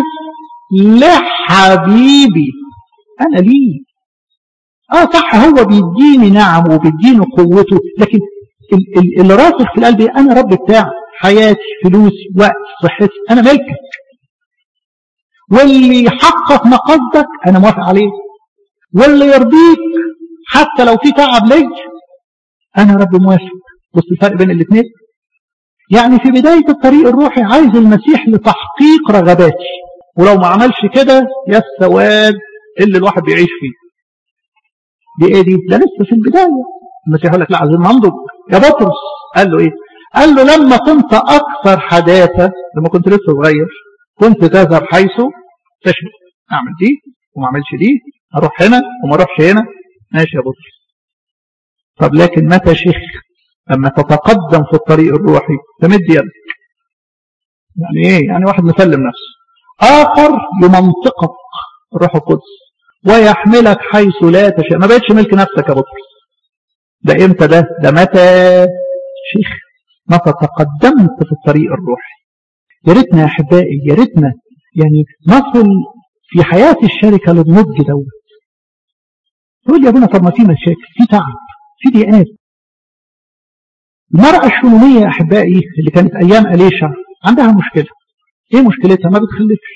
لحبيبي انا ليه اه صح هو بيديني نعم وبيديني قوته لكن اللي راسخ في القلب انا رب بتاعي حياتي فلوسي وقت صحتي انا ملكك واللي يحقق مقصدك انا موافق عليه واللي يرضيك حتى لو في تعب لي انا رب موافق بص الفرق بين الاثنين يعني في بداية الطريق الروحي عايز المسيح لتحقيق رغباتي ولو ما عملش كده يا السواد اللي الواحد بيعيش فيه دي ايه دي ده لسه في البداية المسيح يقول لك لا عايزين ننضج يا بطرس قال له ايه قال له لما كنت اكثر حداثة لما كنت لسه صغير كنت تذهب حيث تشبه اعمل دي وما اعملش دي اروح هنا وما اروحش هنا ماشي يا بطرس طب لكن متى شيخ لما تتقدم في الطريق الروحي تمد يدك يعني ايه يعني واحد مسلم نفسه اخر يمنطقك الروح القدس ويحملك حيث لا تشاء ما بقتش ملك نفسك يا بطرس ده امتى ده ده متى شيخ متى تقدمت في الطريق الروحي يا ريتنا يا احبائي يا ريتنا يعني نصل في حياة الشركة للنضج دوت تقول يا ابونا طب ما في مشاكل في تعب في ضيقات المرأة الشمومية يا أحبائي اللي كانت أيام أليشا عندها مشكلة إيه مشكلتها ما بتخلفش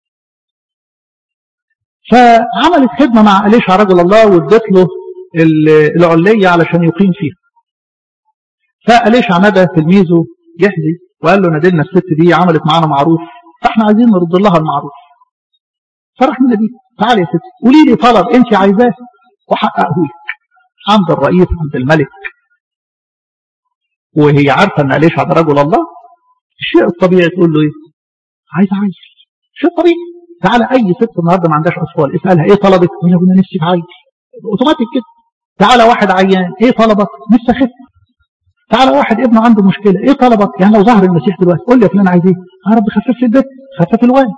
فعملت خدمة مع أليشا رجل الله وادت له العلية علشان يقيم فيها فأليشا مدى تلميذه يحزي وقال له نادلنا الست دي عملت معانا معروف فاحنا عايزين نرد لها المعروف فرح من دي تعالي يا ستي قولي لي طلب انت عايزاه وحققه لك عند الرئيس عند الملك وهي عارفه ان ليش على رجل الله الشيء الطبيعي تقول له ايه عايز عيل شيء طبيعي تعالى اي ست النهارده ما عندهاش اطفال اسالها ايه طلبك يقول لها انا نفسي في عيل اوتوماتيك كده تعالى واحد عيان ايه طلبك نفسي اخف تعالى واحد ابنه عنده مشكله ايه طلبك يعني لو ظهر المسيح دلوقتي قول لي يا فلان عايز ايه يا رب خفف لي البيت خفف الوالد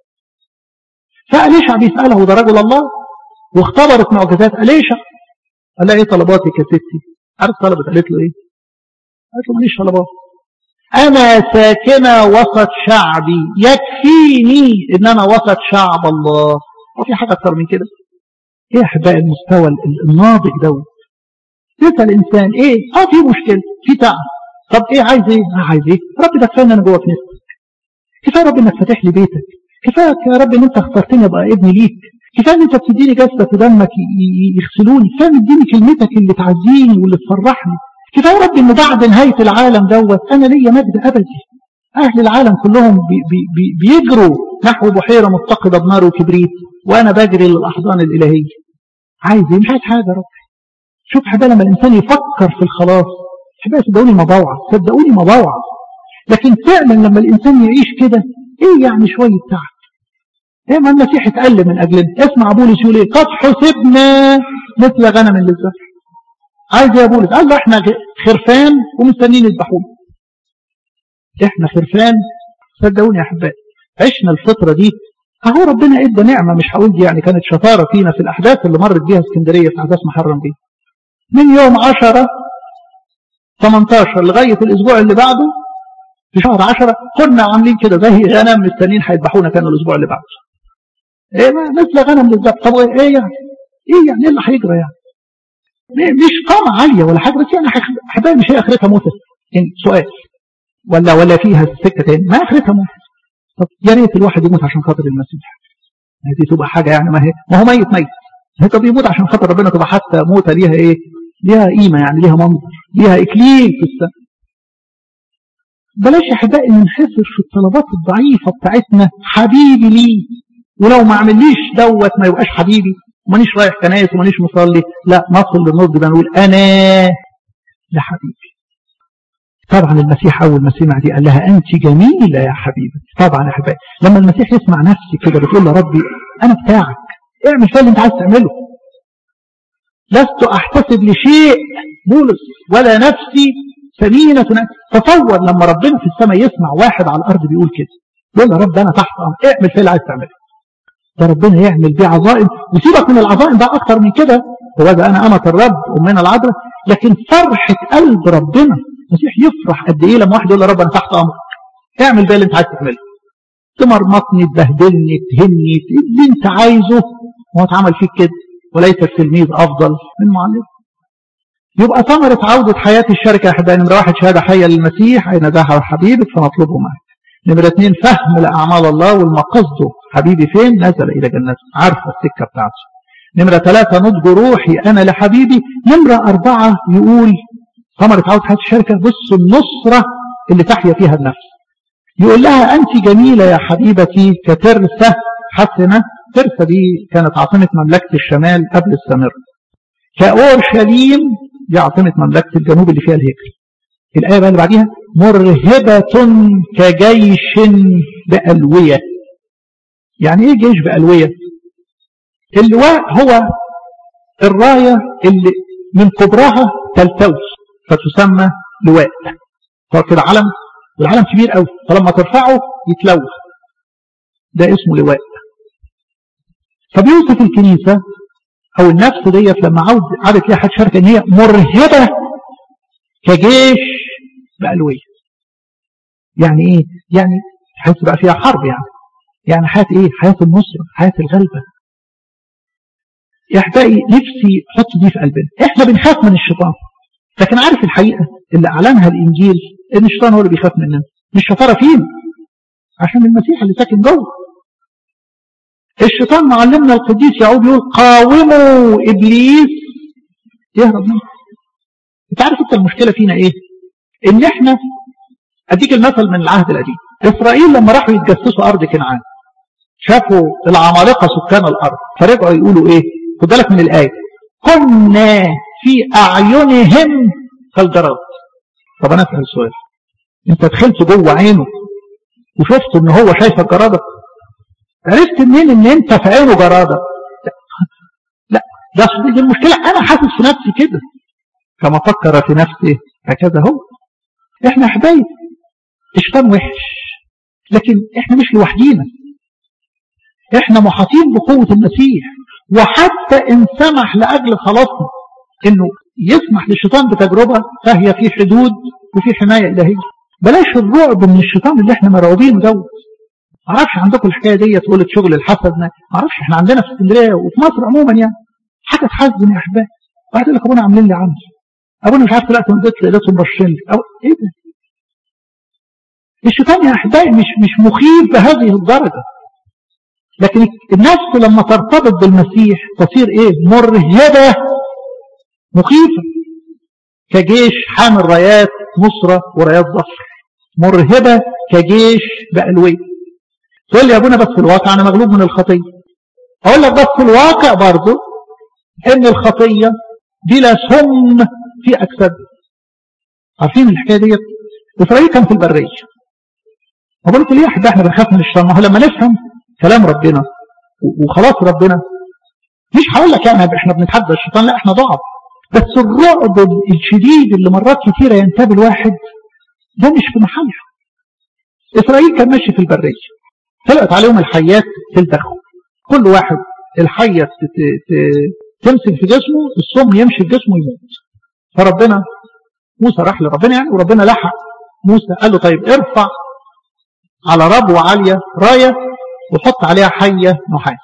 فأليشع بيسأله ده رجل الله واختبرت معجزات أليشع قال لها ايه طلباتك يا ستي عارف طلبت قالت له ايه قالت له ماليش طلبات انا ساكنة وسط شعبي يكفيني ان انا وسط شعب الله وفي حاجة اكتر من كده ايه احبائي المستوى الناضج دوت يسأل الانسان ايه اه في مشكلة في تعب طب ايه عايز ايه اه عايز ايه رب ده كفايه ان انا جوه كنيستك كفايه رب انك فاتح لي بيتك كفايه يا رب ان انت اخترتني ابقى ابني ليك كفايه ان انت بتديني جسدك ودمك يغسلوني كفايه مديني كلمتك اللي تعزيني واللي تفرحني كفايه يا رب ان بعد نهايه العالم دوت انا ليا مجد ابدي اهل العالم كلهم بي بي بي بيجروا نحو بحيره مفتقده بنار وكبريت وانا بجري للاحضان الالهيه عايز ايه مش عايز حاجه يا رب شوف حبايبي لما الانسان يفكر في الخلاص حبايبي صدقوني ما بوعظ صدقوني ما بوعظ لكن فعلا لما الانسان يعيش كده ايه يعني شويه تعب ايه ما المسيح اتألم من اجلنا اسمع بولس يقول ايه قد حسبنا مثل غنم للزرع عايز يا بولس قال له احنا خرفان ومستنيين يذبحونا احنا خرفان صدقوني يا احبائي عشنا الفتره دي اهو ربنا ادى نعمه مش هقول دي يعني كانت شطاره فينا في الاحداث اللي مرت بيها اسكندريه في احداث محرم بيه من يوم 10 18 لغايه الاسبوع اللي بعده في شهر 10 كنا عاملين كده زي غنم مستنيين هيذبحونا كانوا الاسبوع اللي بعده ايه مثل غنم بالظبط طب ايه يعني ايه يعني ايه اللي هيجرى يعني مش قامة عالية ولا حاجة بس يعني حبايبي مش هي اخرتها موتة يعني سؤال ولا ولا فيها سكة تاني ما اخرتها موتة طب يا ريت الواحد يموت عشان خاطر المسيح دي تبقى حاجة يعني ما هي ما هو ميت ميت هي طب يموت عشان خاطر ربنا تبقى حتى موتة ليها ايه ليها قيمة يعني ليها منظر ليها اكليل في السماء بلاش يا احبائي ننحسر في الطلبات الضعيفة بتاعتنا حبيبي ليه ولو ما عمليش دوت ما يبقاش حبيبي ومانيش رايح كنايس ومانيش مصلي لا نصل للنضج ده نقول انا لحبيبي طبعا المسيح اول ما سمع دي قال لها انت جميله يا حبيبي طبعا يا حبيبي لما المسيح يسمع نفسي كده بتقول له ربي انا بتاعك اعمل فيها اللي انت عايز تعمله لست احتسب لشيء بولس ولا نفسي ثمينة تصور لما ربنا في السماء يسمع واحد على الارض بيقول كده يقول له رب انا تحت امر اعمل فيها اللي عايز تعمله ده ربنا يعمل بيه عظائم وسيبك من العظائم بقى اكتر من كده هو ده انا امة الرب ومن العذراء لكن فرحة قلب ربنا المسيح يفرح قد ايه لما واحد يقول له رب انا تحت امرك اعمل بقى اللي انت عايز تعمله تمرمطني تبهدلني تهني اللي انت عايزه هو اتعمل فيك كده وليس التلميذ افضل من معلم يبقى ثمرة عودة حياة الشركة يا احبائي نمرة واحد شهادة حية للمسيح أين ذهب حبيبك فنطلبه معك نمرة اثنين فهم لأعمال الله والمقصده حبيبي فين نزل إلى جنته عارفة السكة بتاعته نمرة ثلاثة نضج روحي أنا لحبيبي نمرة أربعة يقول ثمرة عودة حياة الشركة بص النصرة اللي تحيا فيها النفس يقول لها أنت جميلة يا حبيبتي كترسة حسنة ترسة دي كانت عاصمة مملكة الشمال قبل السامرة كأورشليم دي عاصمة مملكة الجنوب اللي فيها الهيكل الآية بقى اللي بعديها مرهبة كجيش بألوية يعني ايه جيش بألوية اللواء هو الراية اللي من كبرها تلتوي فتسمى لواء هو كده علم العلم كبير قوي فلما ترفعه يتلوى ده اسمه لواء فبيوصف الكنيسة او النفس ديت لما عاود عادت ليها حد شركة ان هي مرهبة كجيش بألوية يعني ايه يعني حيث بقى فيها حرب يعني يعني حياة ايه حياة النصرة حياة الغلبة يحتاج نفسي حط دي في قلبنا احنا بنخاف من الشيطان لكن عارف الحقيقة اللي اعلنها الانجيل ان الشيطان هو اللي بيخاف مننا مش شطارة فينا عشان المسيح اللي ساكن جوه الشيطان معلمنا القديس يعود يقول قاوموا ابليس يهرب منه انت عارف انت المشكله فينا ايه ان احنا اديك المثل من العهد القديم اسرائيل لما راحوا يتجسسوا ارض كنعان شافوا العمالقه سكان الارض فرجعوا يقولوا ايه خد بالك من الايه كنا في اعينهم كالجراد طب انا اسال سؤال انت دخلت جوه عينه وشفت ان هو شايف الجراده عرفت منين ان انت في عينه جراده لا ده دي المشكله انا حاسس في نفسي كده كما فكر في نفسه هكذا هو احنا يا حبايب الشيطان وحش لكن احنا مش لوحدينا احنا محاطين بقوة المسيح وحتى ان سمح لاجل خلاصنا انه يسمح للشيطان بتجربة فهي في حدود وفي حماية الهية بلاش الرعب من الشيطان اللي احنا مرعوبين دوت معرفش عندكم الحكاية دي تقول شغل الحسد معرفش احنا عندنا في اسكندرية وفي مصر عموما يعني حاجة تحزن يا احبائي واحد يقول لك ابونا عاملين لي عمل ابونا مش عارف طلعت من بيت لقيتهم مرشين لي أو ايه ده الشيطان يا احبائي مش مش مخيف بهذه الدرجة لكن النفس لما ترتبط بالمسيح تصير ايه مرهبة مخيفة كجيش حامل رايات نصرة ورايات ظفر مرهبة كجيش بألوية تقول لي يا ابونا بس في الواقع انا مغلوب من الخطية اقول لك بس في الواقع برضه ان الخطية بلا سم في اجساد عارفين الحكاية ديت اسرائيل كان في البرية بقول لكم ليه يا احبائي احنا بنخاف من الشيطان ما هو لما نفهم كلام ربنا وخلاص ربنا مش هقول لك يعني احنا بنتحدى الشيطان لا احنا ضعف بس الرعب الشديد اللي مرات كثيرة ينتاب الواحد ده مش في محله إسرائيل كان ماشي في البرية طلعت عليهم الحيات تلدخوا كل واحد الحية تمسك في جسمه السم يمشي في جسمه يموت فربنا موسى راح لربنا يعني وربنا لحق موسى قال له طيب ارفع على ربوة عالية راية وحط عليها حية نحاس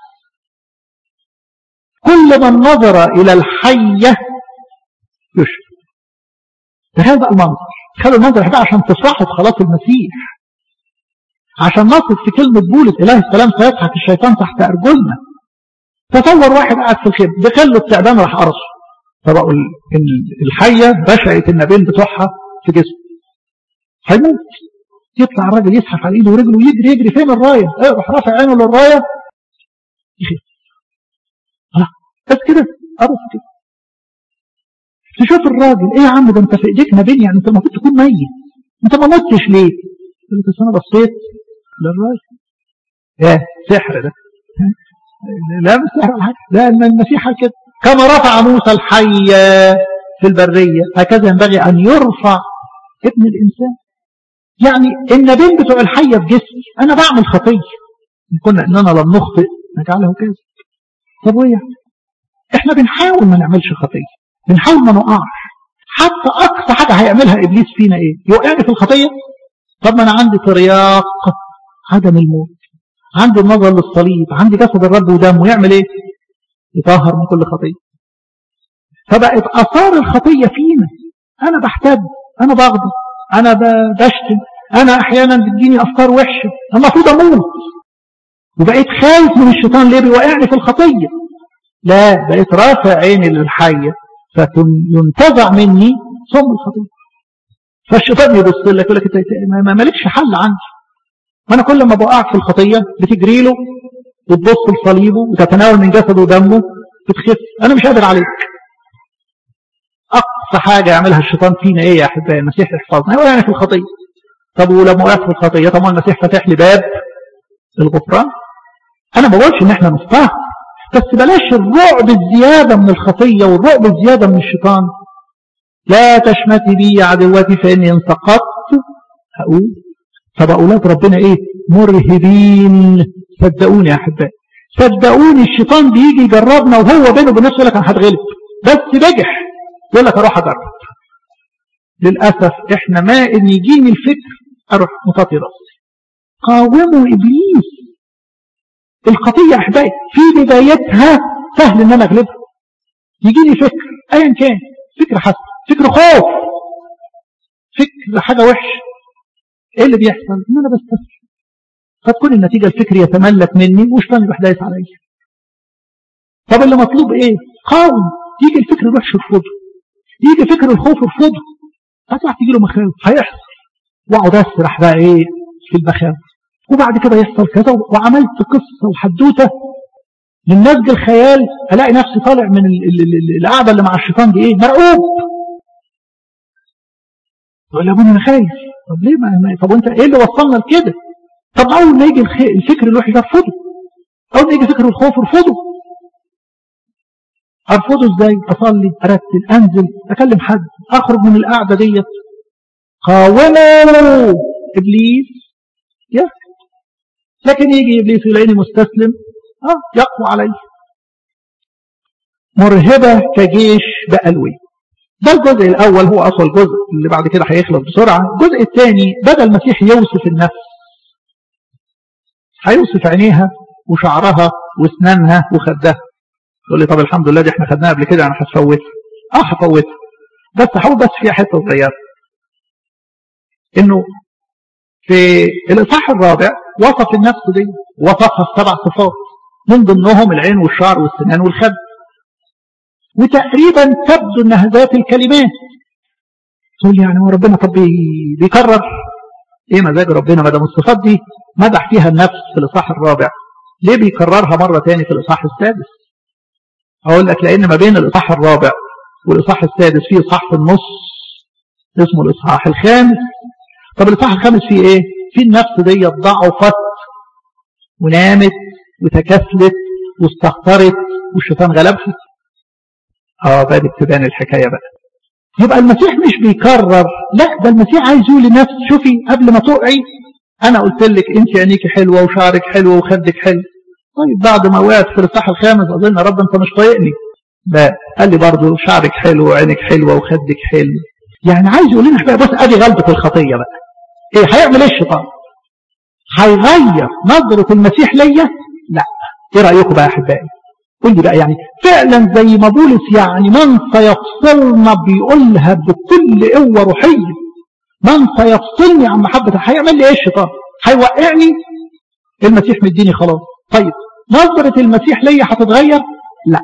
كل من نظر إلى الحية يشرك هذا المنظر خلوا المنظر ده عشان تصاحب خلاص المسيح عشان نصل في كلمة بولس إله السلام سيضحك الشيطان تحت أرجلنا تصور واحد قاعد في الخير دخل له التعبان راح قرصه فبقوا الحية بشعت النبين بتوعها في جسمه هيموت يطلع الراجل يزحف على ايده ورجله ويجري يجري فين الرايه؟ يروح رافع عينه للرايه يخف ها بس كده قرص كده تشوف الراجل ايه يا عم ده انت في ايديك نبين يعني انت المفروض تكون ميت انت ما متش ليه؟ قلت بس انا بصيت للراجل ايه سحر ده لا مش سحر ولا حاجه لا المسيح كده كما رفع موسى الحية في البرية هكذا ينبغي أن يرفع ابن الإنسان يعني النبين بتوع الحية في جسمي أنا بعمل خطية إن كنا إننا لم نخطئ نجعله كذا طب وإيه إحنا بنحاول ما نعملش خطية بنحاول ما نقعش حتى أقصى حاجة هيعملها إبليس فينا إيه يوقعني في الخطية طب ما أنا عندي ترياق عدم الموت عندي النظر للصليب عندي جسد الرب ودمه يعمل إيه يطهر من كل خطية فبقت أثار الخطية فينا أنا بحتد أنا بغضب أنا بشتم أنا أحيانا بتجيني أفكار وحشة أنا المفروض أموت وبقيت خايف من الشيطان ليه بيوقعني في الخطية لا بقيت رافع عيني للحية فينتزع مني صم الخطية فالشيطان يبص لك يقول لك ما مالكش حل عندي وانا كل ما بوقعك في الخطية بتجري له وتبص لصليبه وتتناول من جسده ودمه بتخف انا مش قادر عليك اقصى حاجة يعملها الشيطان فينا ايه يا احبائي المسيح يحفظنا هو يعني في الخطية طب ولما وقعت في الخطية طبعا المسيح فتح لي باب الغفران انا ما بقولش ان احنا نستهتر بس بلاش الرعب الزيادة من الخطية والرعب الزيادة من الشيطان لا تشمتي بي يا عدوتي فإني إن سقطت هقول طب أولاد ربنا إيه مرهبين صدقوني يا أحبائي صدقوني الشيطان بيجي يجربنا وهو بينه وبين نفسه يقول لك أنا هتغلب بس بجح يقول لك أروح أجرب للأسف إحنا ما إن يجيني الفكر أروح مطاطي راسي قاوموا إبليس الخطية أحبائي في بدايتها سهل إن أنا أغلبها يجيني فكر أيا كان فكر حسن فكر خوف فكر حاجة وحشة ايه اللي بيحصل ان انا بستسلم فتكون النتيجة الفكر يتملك مني وشيطان يروح دايس عليا طب اللي مطلوب ايه قاوم يجي الفكر الوحش ارفضه يجي فكر الخوف ارفضه هتروح تيجي له مخاوف هيحصل واقعد اسرح بقى ايه في المخاوف وبعد كده يحصل كذا وعملت قصة وحدوتة من نسج الخيال الاقي نفسي طالع من القعده اللي مع الشيطان دي ايه مرعوب يقول يا ابني انا خايف طب ليه ما طب وانت ايه اللي وصلنا لكده طب اول ما يجي الفكر الوحش ده ارفضه اول ما يجي فكر الخوف ارفضه ارفضه ازاي اصلي ارتل انزل اكلم حد اخرج من القعده ديت قاوموا ابليس يا لكن يجي ابليس يلاقيني مستسلم اه يقوى علي مرهبه كجيش بألوي ده الجزء الأول هو أصل جزء اللي بعد كده هيخلص بسرعة الجزء الثاني بدأ المسيح يوصف النفس هيوصف عينيها وشعرها واسنانها وخدها تقول لي طب الحمد لله دي احنا خدناها قبل كده انا هتفوتها اه هفوتها بس هحاول بس فيها حته صغيره انه في الاصحاح الرابع وصف النفس دي وصفها بسبع صفات من ضمنهم العين والشعر والسنان والخد وتقريبا تبدو انها ذات الكلمات تقول يعني هو ربنا طب بيكرر ايه مزاج ربنا ما دام الصفات دي مدح فيها النفس في الاصحاح الرابع ليه بيكررها مره ثاني في الاصحاح السادس اقول لك لان ما بين الاصحاح الرابع والاصحاح السادس في اصحاح في النص اسمه الاصحاح الخامس طب الاصحاح الخامس فيه ايه في النفس دي ضعفت ونامت وتكسلت واستهترت والشيطان غلبها اه بدأت تبان الحكاية بقى يبقى المسيح مش بيكرر لا ده المسيح عايز يقول لنفسه شوفي قبل ما تقعي انا قلت لك انت عينيكي حلوه وشعرك حلو وخدك حلو طيب بعد ما وقعت في الاصحاح الخامس اظن يا رب انت مش طايقني لا قال لي برضه شعرك حلو وعينك حلوه وخدك حلو يعني عايز يقول لنا بقى بص ادي غلبه الخطيه بقى ايه هيعمل ايه الشيطان هيغير نظره المسيح ليا لا ايه رايكم بقى يا احبائي قول لي بقى يعني فعلا زي ما بولس يعني من سيفصلنا بيقولها بكل قوه روحيه من سيفصلني عن محبه هيعمل لي ايه الشيطان هيوقعني المسيح مديني خلاص طيب نظرة المسيح ليا هتتغير لا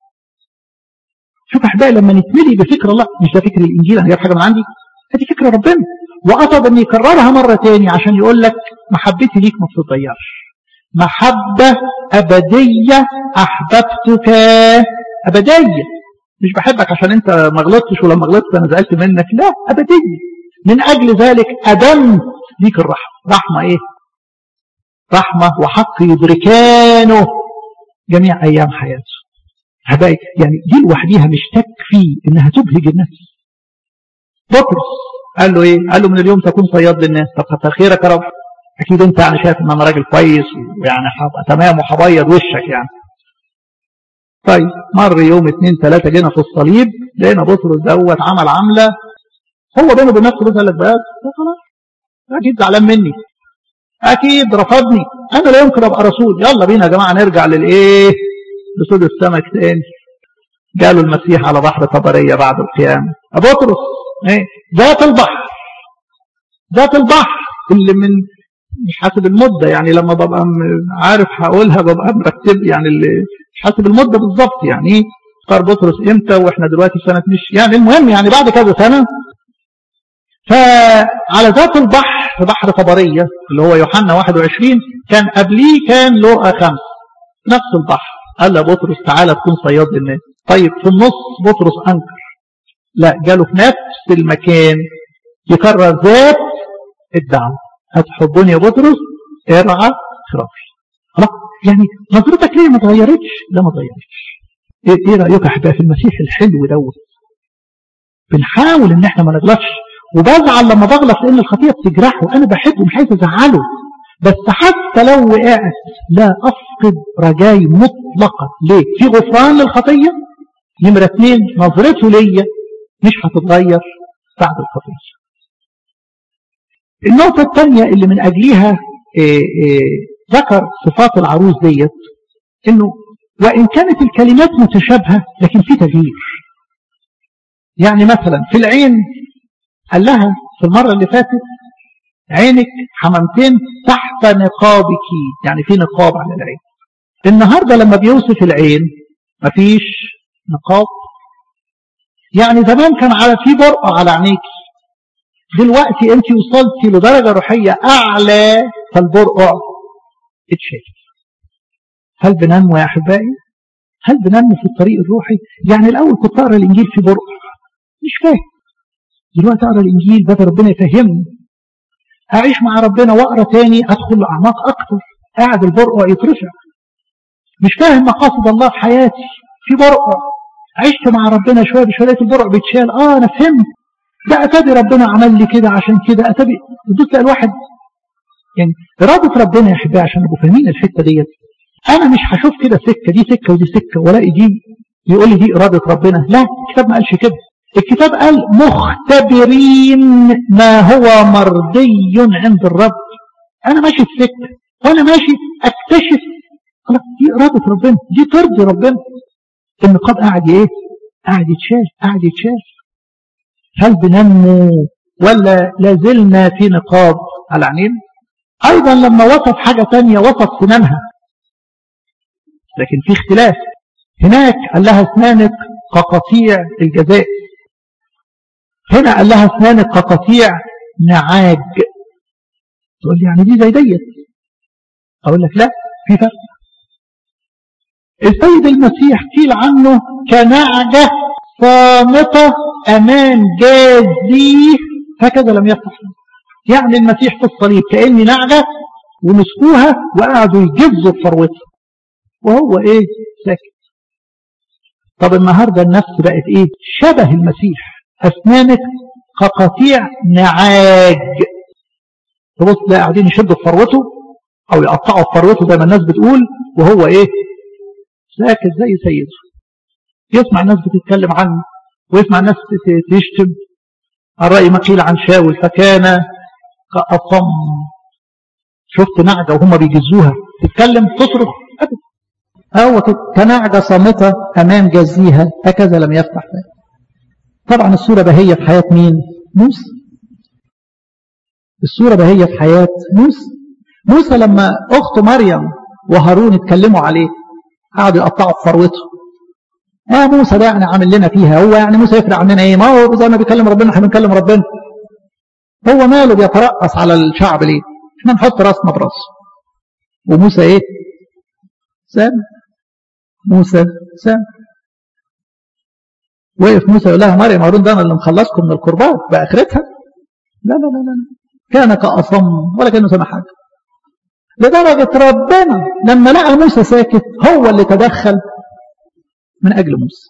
شوف احبائي لما نتملي بفكر الله مش ده فكر الانجيل انا جايب حاجه من عندي هذه فكره ربنا وقصد ان يكررها مره تاني عشان يقول لك محبتي ليك ما تتغيرش محبة أبدية أحببتك أبدية مش بحبك عشان أنت ما غلطتش ولما غلطت أنا زعلت منك لا أبدية من أجل ذلك أدمت ليك الرحمة رحمة إيه رحمة وحق يدركانه جميع أيام حياته حبايب يعني دي لوحديها مش تكفي إنها تبهج النفس بطرس قال له إيه قال له من اليوم تكون صياد للناس طب كتر خيرك يا رب اكيد انت يعني شايف ان انا راجل كويس ويعني هبقى تمام وهبيض وشك يعني طيب مر يوم اثنين ثلاثة جينا في الصليب لقينا بطرس دوت عمل عملة هو بينه وبين نفسه بيسأل لك بس خلاص اكيد زعلان مني اكيد رفضني انا لا يمكن ابقى رسول يلا بينا يا جماعة نرجع للايه لسود السمك تاني جاله المسيح على بحر طبرية بعد القيامة بطرس ايه ذات البحر ذات البحر اللي من مش حاسب المدة يعني لما ببقى عارف هقولها ببقى مرتب يعني اللي مش حاسب المدة بالظبط يعني اختار بطرس امتى واحنا دلوقتي في سنة مش يعني المهم يعني بعد كذا سنة فعلى ذات البحر في بحر طبرية اللي هو يوحنا 21 كان قبليه كان لقى خمس نفس البحر قال له بطرس تعالى تكون صياد للناس طيب في النص بطرس انكر لا جاله في نفس المكان يكرر ذات الدعوه هتحبوني يا بطرس ارعى خرافي خلاص يعني نظرتك ليه ما اتغيرتش لا ما اتغيرتش ايه, إيه رايك يا احبائي في المسيح الحلو دوت بنحاول ان احنا ما نغلطش وبزعل لما بغلط لان الخطيه بتجرحه انا بحبه مش عايز ازعله بس حتى لو وقعت لا افقد رجاي مطلقا ليه في غفران للخطيه نمره اثنين نظرته ليا مش هتتغير بعد الخطيه النقطة الثانية اللي من أجلها إيه إيه ذكر صفات العروس ديت إنه وإن كانت الكلمات متشابهة لكن في تغيير يعني مثلا في العين قال لها في المرة اللي فاتت عينك حمامتين تحت نقابك يعني في نقاب على العين النهاردة لما بيوصف العين مفيش نقاب يعني زمان كان على في برقع على عينيك دلوقتي انت وصلتي لدرجة روحية اعلى فالبرقع اتشال هل بننمو يا احبائي هل بننمو في الطريق الروحي يعني الاول كنت اقرا الانجيل في برقع مش فاهم دلوقتي اقرا الانجيل بدأ ربنا يفهمني اعيش مع ربنا واقرا تاني ادخل لاعماق اكتر قاعد البرقع يترفع مش فاهم مقاصد الله في حياتي في برقع عشت مع ربنا شويه بشويه لقيت البرقع بيتشال اه انا فهمت ده اتابي ربنا عمل لي كده عشان كده اتابي تدوس تلاقي الواحد يعني اراده ربنا يا احبائي عشان نبقوا فاهمين الحته ديت انا مش هشوف كده سكه دي سكه ودي سكه والاقي دي يقول لي دي اراده ربنا لا الكتاب ما قالش كده الكتاب قال مختبرين ما هو مرضي عند الرب انا ماشي في سكه وانا ماشي اكتشف خلاص دي اراده ربنا دي ترضي ربنا النقاب قاعد ايه قاعد يتشال قاعد يتشال هل بننمو ولا لازلنا في نقاب على عينين ايضا لما وصف حاجه ثانيه وصف سنانها لكن في اختلاف هناك قال لها اسنانك كقطيع الجزاء هنا قال لها اسنانك كقطيع نعاج تقول لي يعني دي زي ديت اقول لك لا في فرق السيد المسيح قيل عنه كنعجة صامتة أمام جازيه هكذا لم يفتح يعني المسيح في الصليب كأني نعجة ومسكوها وقعدوا يجزوا بفروتها وهو ايه ساكت طب النهاردة النفس بقت ايه شبه المسيح أسنانك كقطيع نعاج تبص لا قاعدين يشدوا في فروته أو يقطعوا في فروته زي ما الناس بتقول وهو ايه ساكت زي سيده يسمع الناس بتتكلم عنه ويسمع الناس تشتم الرأي ما قيل عن شاول فكان كأصم شفت نعجة وهم بيجزوها تتكلم تصرخ أبدا هو كنعجة صامتة أمام جزيها هكذا لم يفتح فيه طبعا الصورة بهية في حياة مين موسى الصورة بهية في حياة موسى موسى لما أخته مريم وهارون اتكلموا عليه قعدوا يقطعوا في فروته اه موسى ده يعني عامل لنا فيها هو يعني موسى يفرق عننا ايه ما هو زي ما بيكلم ربنا احنا بنكلم ربنا هو ماله بيترأس على الشعب ليه احنا نحط راسنا براسه وموسى ايه سام موسى سام وقف موسى يقول لها مريم هارون ده انا اللي مخلصكم من القربات باخرتها لا لا لا لا كان كأصم ولا كانه سمع حاجه لدرجة ربنا لما لقى موسى ساكت هو اللي تدخل من أجل موسى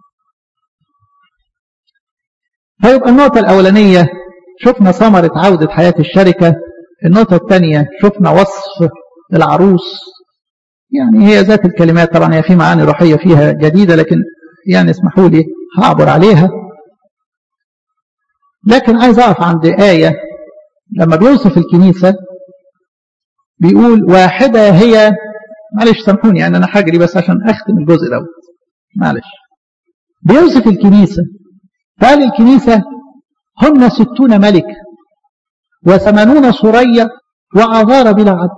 فيبقى النقطة الأولانية شفنا ثمرة عودة حياة الشركة النقطة الثانية شفنا وصف العروس يعني هي ذات الكلمات طبعا هي في معاني روحية فيها جديدة لكن يعني اسمحوا لي هعبر عليها لكن عايز أقف عند آية لما بيوصف الكنيسة بيقول واحدة هي معلش سامحوني يعني أنا حاجري بس عشان أختم الجزء الأول معلش بيوصف الكنيسة قال الكنيسة هن ستون ملك وثمانون سرية وعذارى بلا عدد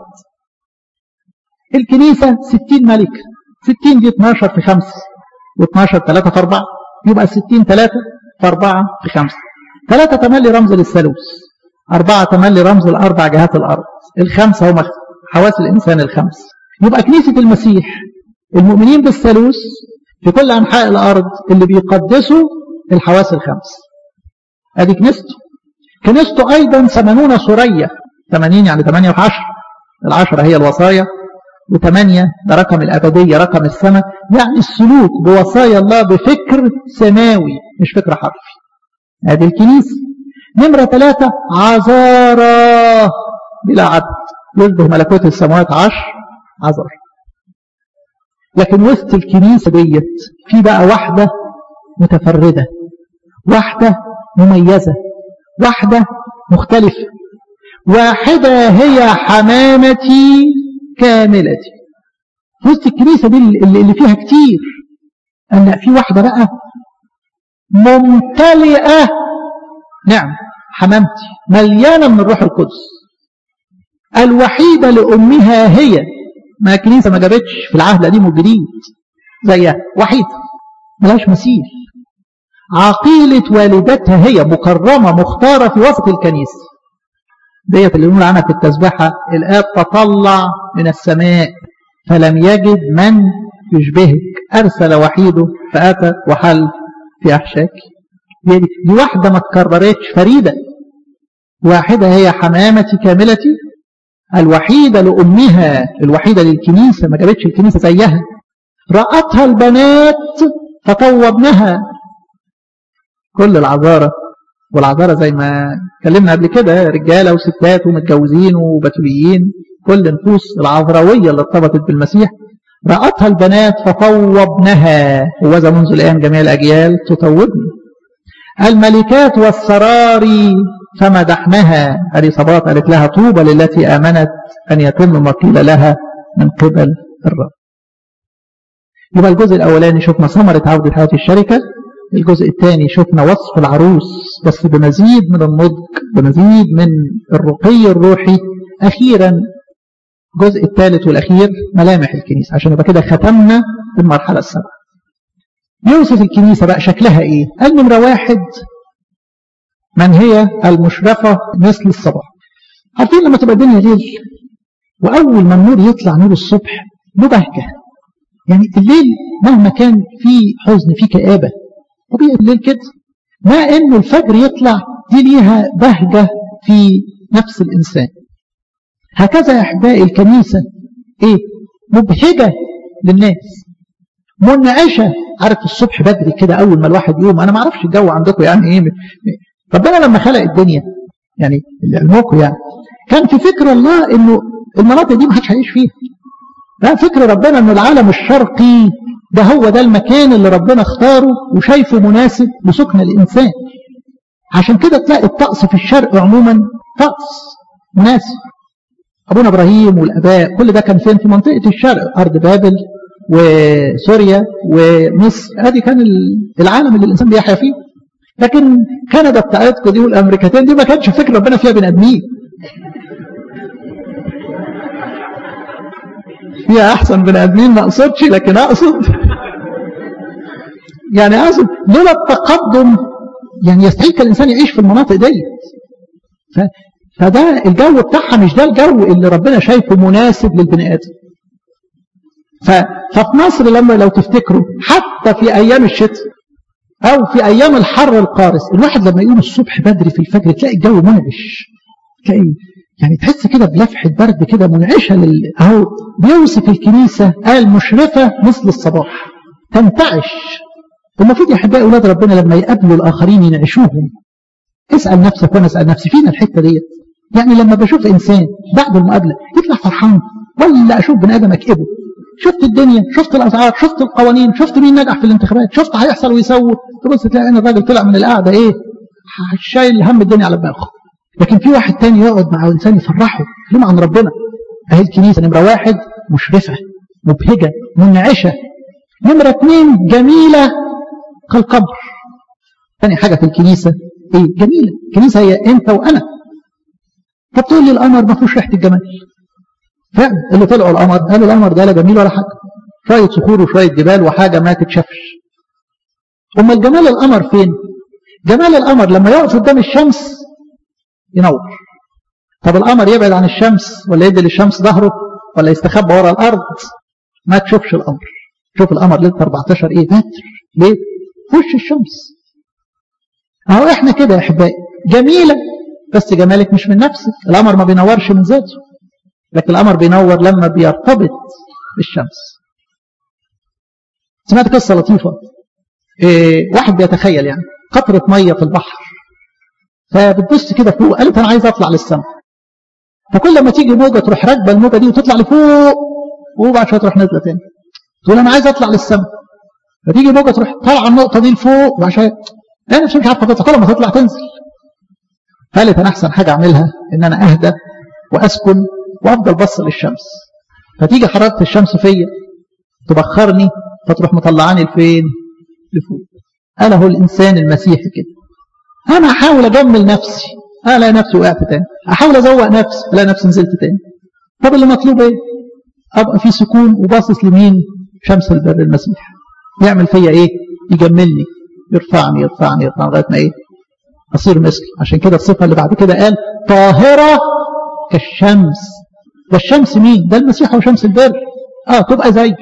الكنيسة ستين ملك ستين دي 12 في خمس و12 ثلاثة في أربعة يبقى ستين ثلاثة في أربعة في خمسة ثلاثة تملي رمز للثالوث أربعة تملي رمز لأربع جهات الأرض الخمسة هم حواس الإنسان الخمس يبقى كنيسة المسيح المؤمنين بالثالوث في كل أنحاء الأرض اللي بيقدسوا الحواس الخمس أدي كنيسته كنيسته أيضا ثمانون سرية ثمانين يعني ثمانية في عشر العشرة هي الوصايا وثمانية ده رقم الأبدية رقم السماء يعني السلوك بوصايا الله بفكر سماوي مش فكر حرفي هذه الكنيسة نمرة ثلاثة عذارى بلا عدد يشبه ملكوت السماوات عشر عذر لكن وسط الكنيسة ديت في بقى واحدة متفردة واحدة مميزة واحدة مختلفة واحدة هي حمامتي كاملتي وسط الكنيسة دي اللي فيها كتير أن في واحدة بقى ممتلئة نعم حمامتي مليانة من الروح القدس الوحيدة لأمها هي ما الكنيسة ما جابتش في العهد القديم والجديد زيها وحيدة ملاش مثيل عقيلة والدتها هي مكرمة مختارة في وسط الكنيسة ديت اللي نقول عنها في التسبحة الآب تطلع من السماء فلم يجد من يشبهك أرسل وحيده فأتى وحل في أحشاك دي, دي واحدة ما تكررتش فريدة واحدة هي حمامتي كاملتي الوحيدة لأمها الوحيدة للكنيسة ما جابتش الكنيسة زيها رأتها البنات فطوبنها كل العذارة والعذارة زي ما اتكلمنا قبل كده رجالة وستات ومتجوزين وبتوليين كل النفوس العذراوية اللي ارتبطت بالمسيح رأتها البنات فطوبنها وذا منذ الآن جميع الأجيال تطوبني الملكات والسراري فمدحنها أليصابات قالت لها طوبى للتي آمنت أن يتم ما قيل لها من قبل الرب يبقى الجزء الأولاني شفنا ثمرة عودة حياة الشركة الجزء الثاني شفنا وصف العروس بس بمزيد من النضج بمزيد من الرقي الروحي أخيرا الجزء الثالث والأخير ملامح الكنيسة عشان يبقى كده ختمنا المرحلة السابعة يوصف الكنيسة بقى شكلها إيه قال نمرة واحد من هي المشرفة مثل الصباح عارفين لما تبقى الدنيا ليل وأول ما النور يطلع نور الصبح له بهجة يعني الليل مهما كان فيه حزن فيه كآبة طبيعي الليل كده ما انه الفجر يطلع دي ليها بهجة في نفس الإنسان هكذا يا أحبائي الكنيسة إيه مبهجة للناس منعشة عارف الصبح بدري كده أول ما الواحد يقوم أنا ما أعرفش الجو عندكم يعني إيه ربنا لما خلق الدنيا يعني علمكم يعني كان في فكر الله إنه المناطق دي ما حدش هيعيش فيها لا فكر ربنا إن العالم الشرقي ده هو ده المكان اللي ربنا اختاره وشايفه مناسب لسكن الإنسان عشان كده تلاقي الطقس في الشرق عموما طقس مناسب أبونا إبراهيم والأباء كل ده كان فين في منطقة الشرق أرض بابل وسوريا ومصر هذه كان العالم اللي الإنسان بيحيا فيه لكن كندا بتاعتكم دي والأمريكتين دي ما كانش فكر ربنا فيها بني آدمين فيها أحسن بني آدمين ما أقصدش لكن أقصد يعني أقصد لولا التقدم يعني يستحيل الإنسان يعيش في المناطق دي ف... فده الجو بتاعها مش ده الجو اللي ربنا شايفه مناسب للبني آدم ف... ففي مصر لما لو تفتكروا حتى في أيام الشتاء أو في أيام الحر القارس الواحد لما يقوم الصبح بدري في الفجر تلاقي الجو منعش تلاقي يعني تحس كده بلفحة برد كده منعشة لل... أهو بيوصف الكنيسة قال مشرفة مثل الصباح تنتعش المفروض يا أحبائي أولاد ربنا لما يقابلوا الآخرين ينعشوهم اسأل نفسك وأنا أسأل نفسي فينا الحتة ديت يعني لما بشوف إنسان بعد المقابلة يطلع فرحان ولا أشوف بني آدم أكئبه شفت الدنيا شفت الأسعار شفت القوانين شفت مين نجح في الانتخابات شفت هيحصل ويسوي تبص تلاقي ان الراجل طلع من القعده ايه شايل هم الدنيا على دماغه لكن في واحد تاني يقعد مع انسان يفرحه يكلمه عن ربنا اهي الكنيسه نمره واحد مشرفه مبهجه منعشه نمره اثنين جميله كالقبر ثاني حاجه في الكنيسه ايه جميله الكنيسه هي انت وانا طب تقول لي القمر ما فيهوش ريحه الجمال فعلا اللي طلعوا القمر قالوا القمر ده لا جميل ولا حاجه شويه صخور وشويه جبال وحاجه ما تتشافش أما جمال القمر فين جمال القمر لما يقف قدام الشمس ينور طب القمر يبعد عن الشمس ولا يدي للشمس ظهره ولا يستخبى ورا الأرض ما تشوفش القمر شوف القمر ليلة 14 ايه متر ليه وش الشمس اهو احنا كده يا احبائي جميلة بس جمالك مش من نفسك القمر ما بينورش من ذاته لكن القمر بينور لما بيرتبط بالشمس سمعت قصة لطيفة إيه واحد بيتخيل يعني قطرة مية في البحر فبتبص كده فوق قالت أنا عايز أطلع للسماء فكل ما تيجي موجة تروح راكبة الموجة دي وتطلع لفوق وبعد شوية تروح نازلة تاني تقول أنا عايز أطلع للسماء فتيجي موجة تروح طالعة النقطة دي لفوق وبعد شوية أنا مش عارفة تطلع كل ما تطلع تنزل قالت أنا أحسن حاجة أعملها إن أنا أهدى وأسكن وأفضل بص للشمس فتيجي حرارة الشمس فيا تبخرني فتروح مطلعاني لفين لفوق أنا هو الإنسان المسيحي كده أنا أحاول أجمل نفسي ألاقي نفسي وقعت تاني أحاول أزوق نفسي ألاقي نفسي نزلت تاني طب اللي مطلوب إيه أبقى في سكون وباصص لمين شمس البر المسيح يعمل فيا إيه يجملني يرفعني يرفعني يرفعني لغاية ما إيه أصير مثل عشان كده الصفة اللي بعد كده قال طاهرة كالشمس ده الشمس مين ده المسيح وشمس البر اه تبقى زيه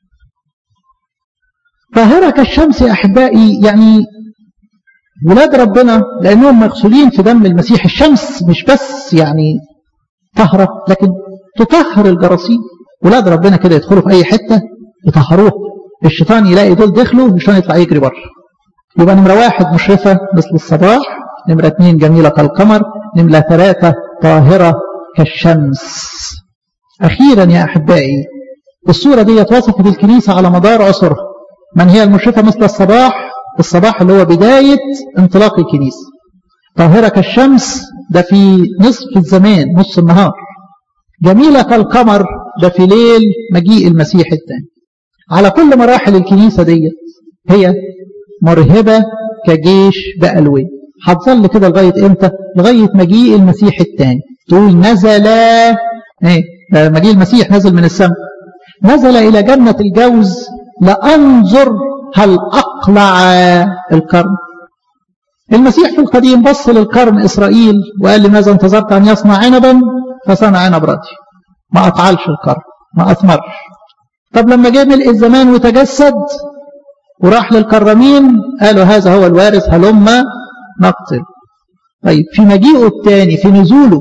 طاهرة كالشمس يا أحبائي يعني ولاد ربنا لأنهم مغسولين في دم المسيح الشمس مش بس يعني طهرة لكن تطهر الجراثيم ولاد ربنا كده يدخلوا في أي حتة يطهروه الشيطان يلاقي دول دخلوا الشيطان يطلع يجري بره يبقى نمرة واحد مشرفة مثل الصباح نمرة اثنين جميلة كالقمر نمرة ثلاثة طاهرة كالشمس أخيرا يا أحبائي الصورة دي وصفت الكنيسة على مدار عصرها من هي المشرفة مثل الصباح الصباح اللي هو بداية انطلاق الكنيسة طاهرة كالشمس ده في نصف الزمان نص النهار جميلة كالقمر ده في ليل مجيء المسيح الثاني على كل مراحل الكنيسة ديت هي مرهبة كجيش بألوية هتظل كده لغاية امتى لغاية مجيء المسيح الثاني تقول نزل ايه مجيء المسيح نزل من السماء نزل إلى جنة الجوز لأنظر هل أقلع القرن المسيح في القديم بص للقرن إسرائيل وقال لماذا انتظرت أن يصنع عنبا فصنع عنب ردي ما أطعلش القرن ما أثمرش طب لما جاء ملء الزمان وتجسد وراح للكرمين قالوا هذا هو الوارث هلما نقتل طيب في مجيئه الثاني في نزوله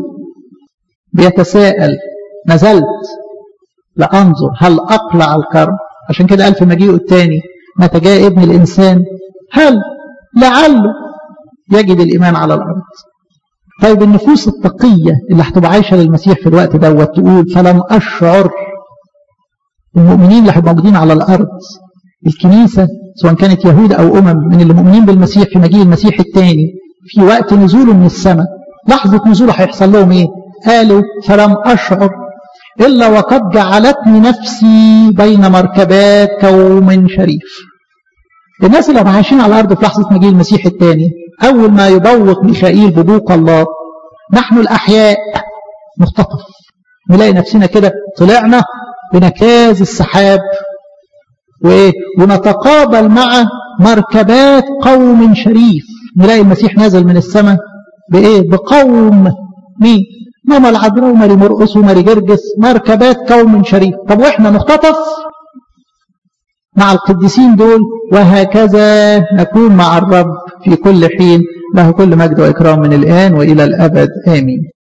بيتساءل نزلت لأنظر هل أقلع القرن عشان كده قال في مجيئه الثاني متى جاء ابن الإنسان هل لعله يجد الإيمان على الأرض طيب النفوس التقية اللي هتبقى عايشة للمسيح في الوقت دوت تقول فلم أشعر المؤمنين اللي هيبقوا موجودين على الأرض الكنيسة سواء كانت يهود أو أمم من اللي مؤمنين بالمسيح في مجيء المسيح الثاني في وقت نزوله من السماء لحظة نزوله هيحصل لهم إيه قالوا فلم أشعر إلا وقد جعلتني نفسي بين مركبات كوم شريف الناس اللي عايشين على الأرض في لحظة مجيء المسيح الثاني أول ما يبوق ميخائيل ببوق الله نحن الأحياء نختطف نلاقي نفسنا كده طلعنا بنكاز السحاب وإيه ونتقابل مع مركبات قوم شريف نلاقي المسيح نازل من السماء بإيه بقوم مين ماما العذراء وماري مرقس وماري جرجس مركبات قوم شريف طب واحنا نختطف مع القديسين دول وهكذا نكون مع الرب في كل حين له كل مجد وإكرام من الآن وإلى الأبد آمين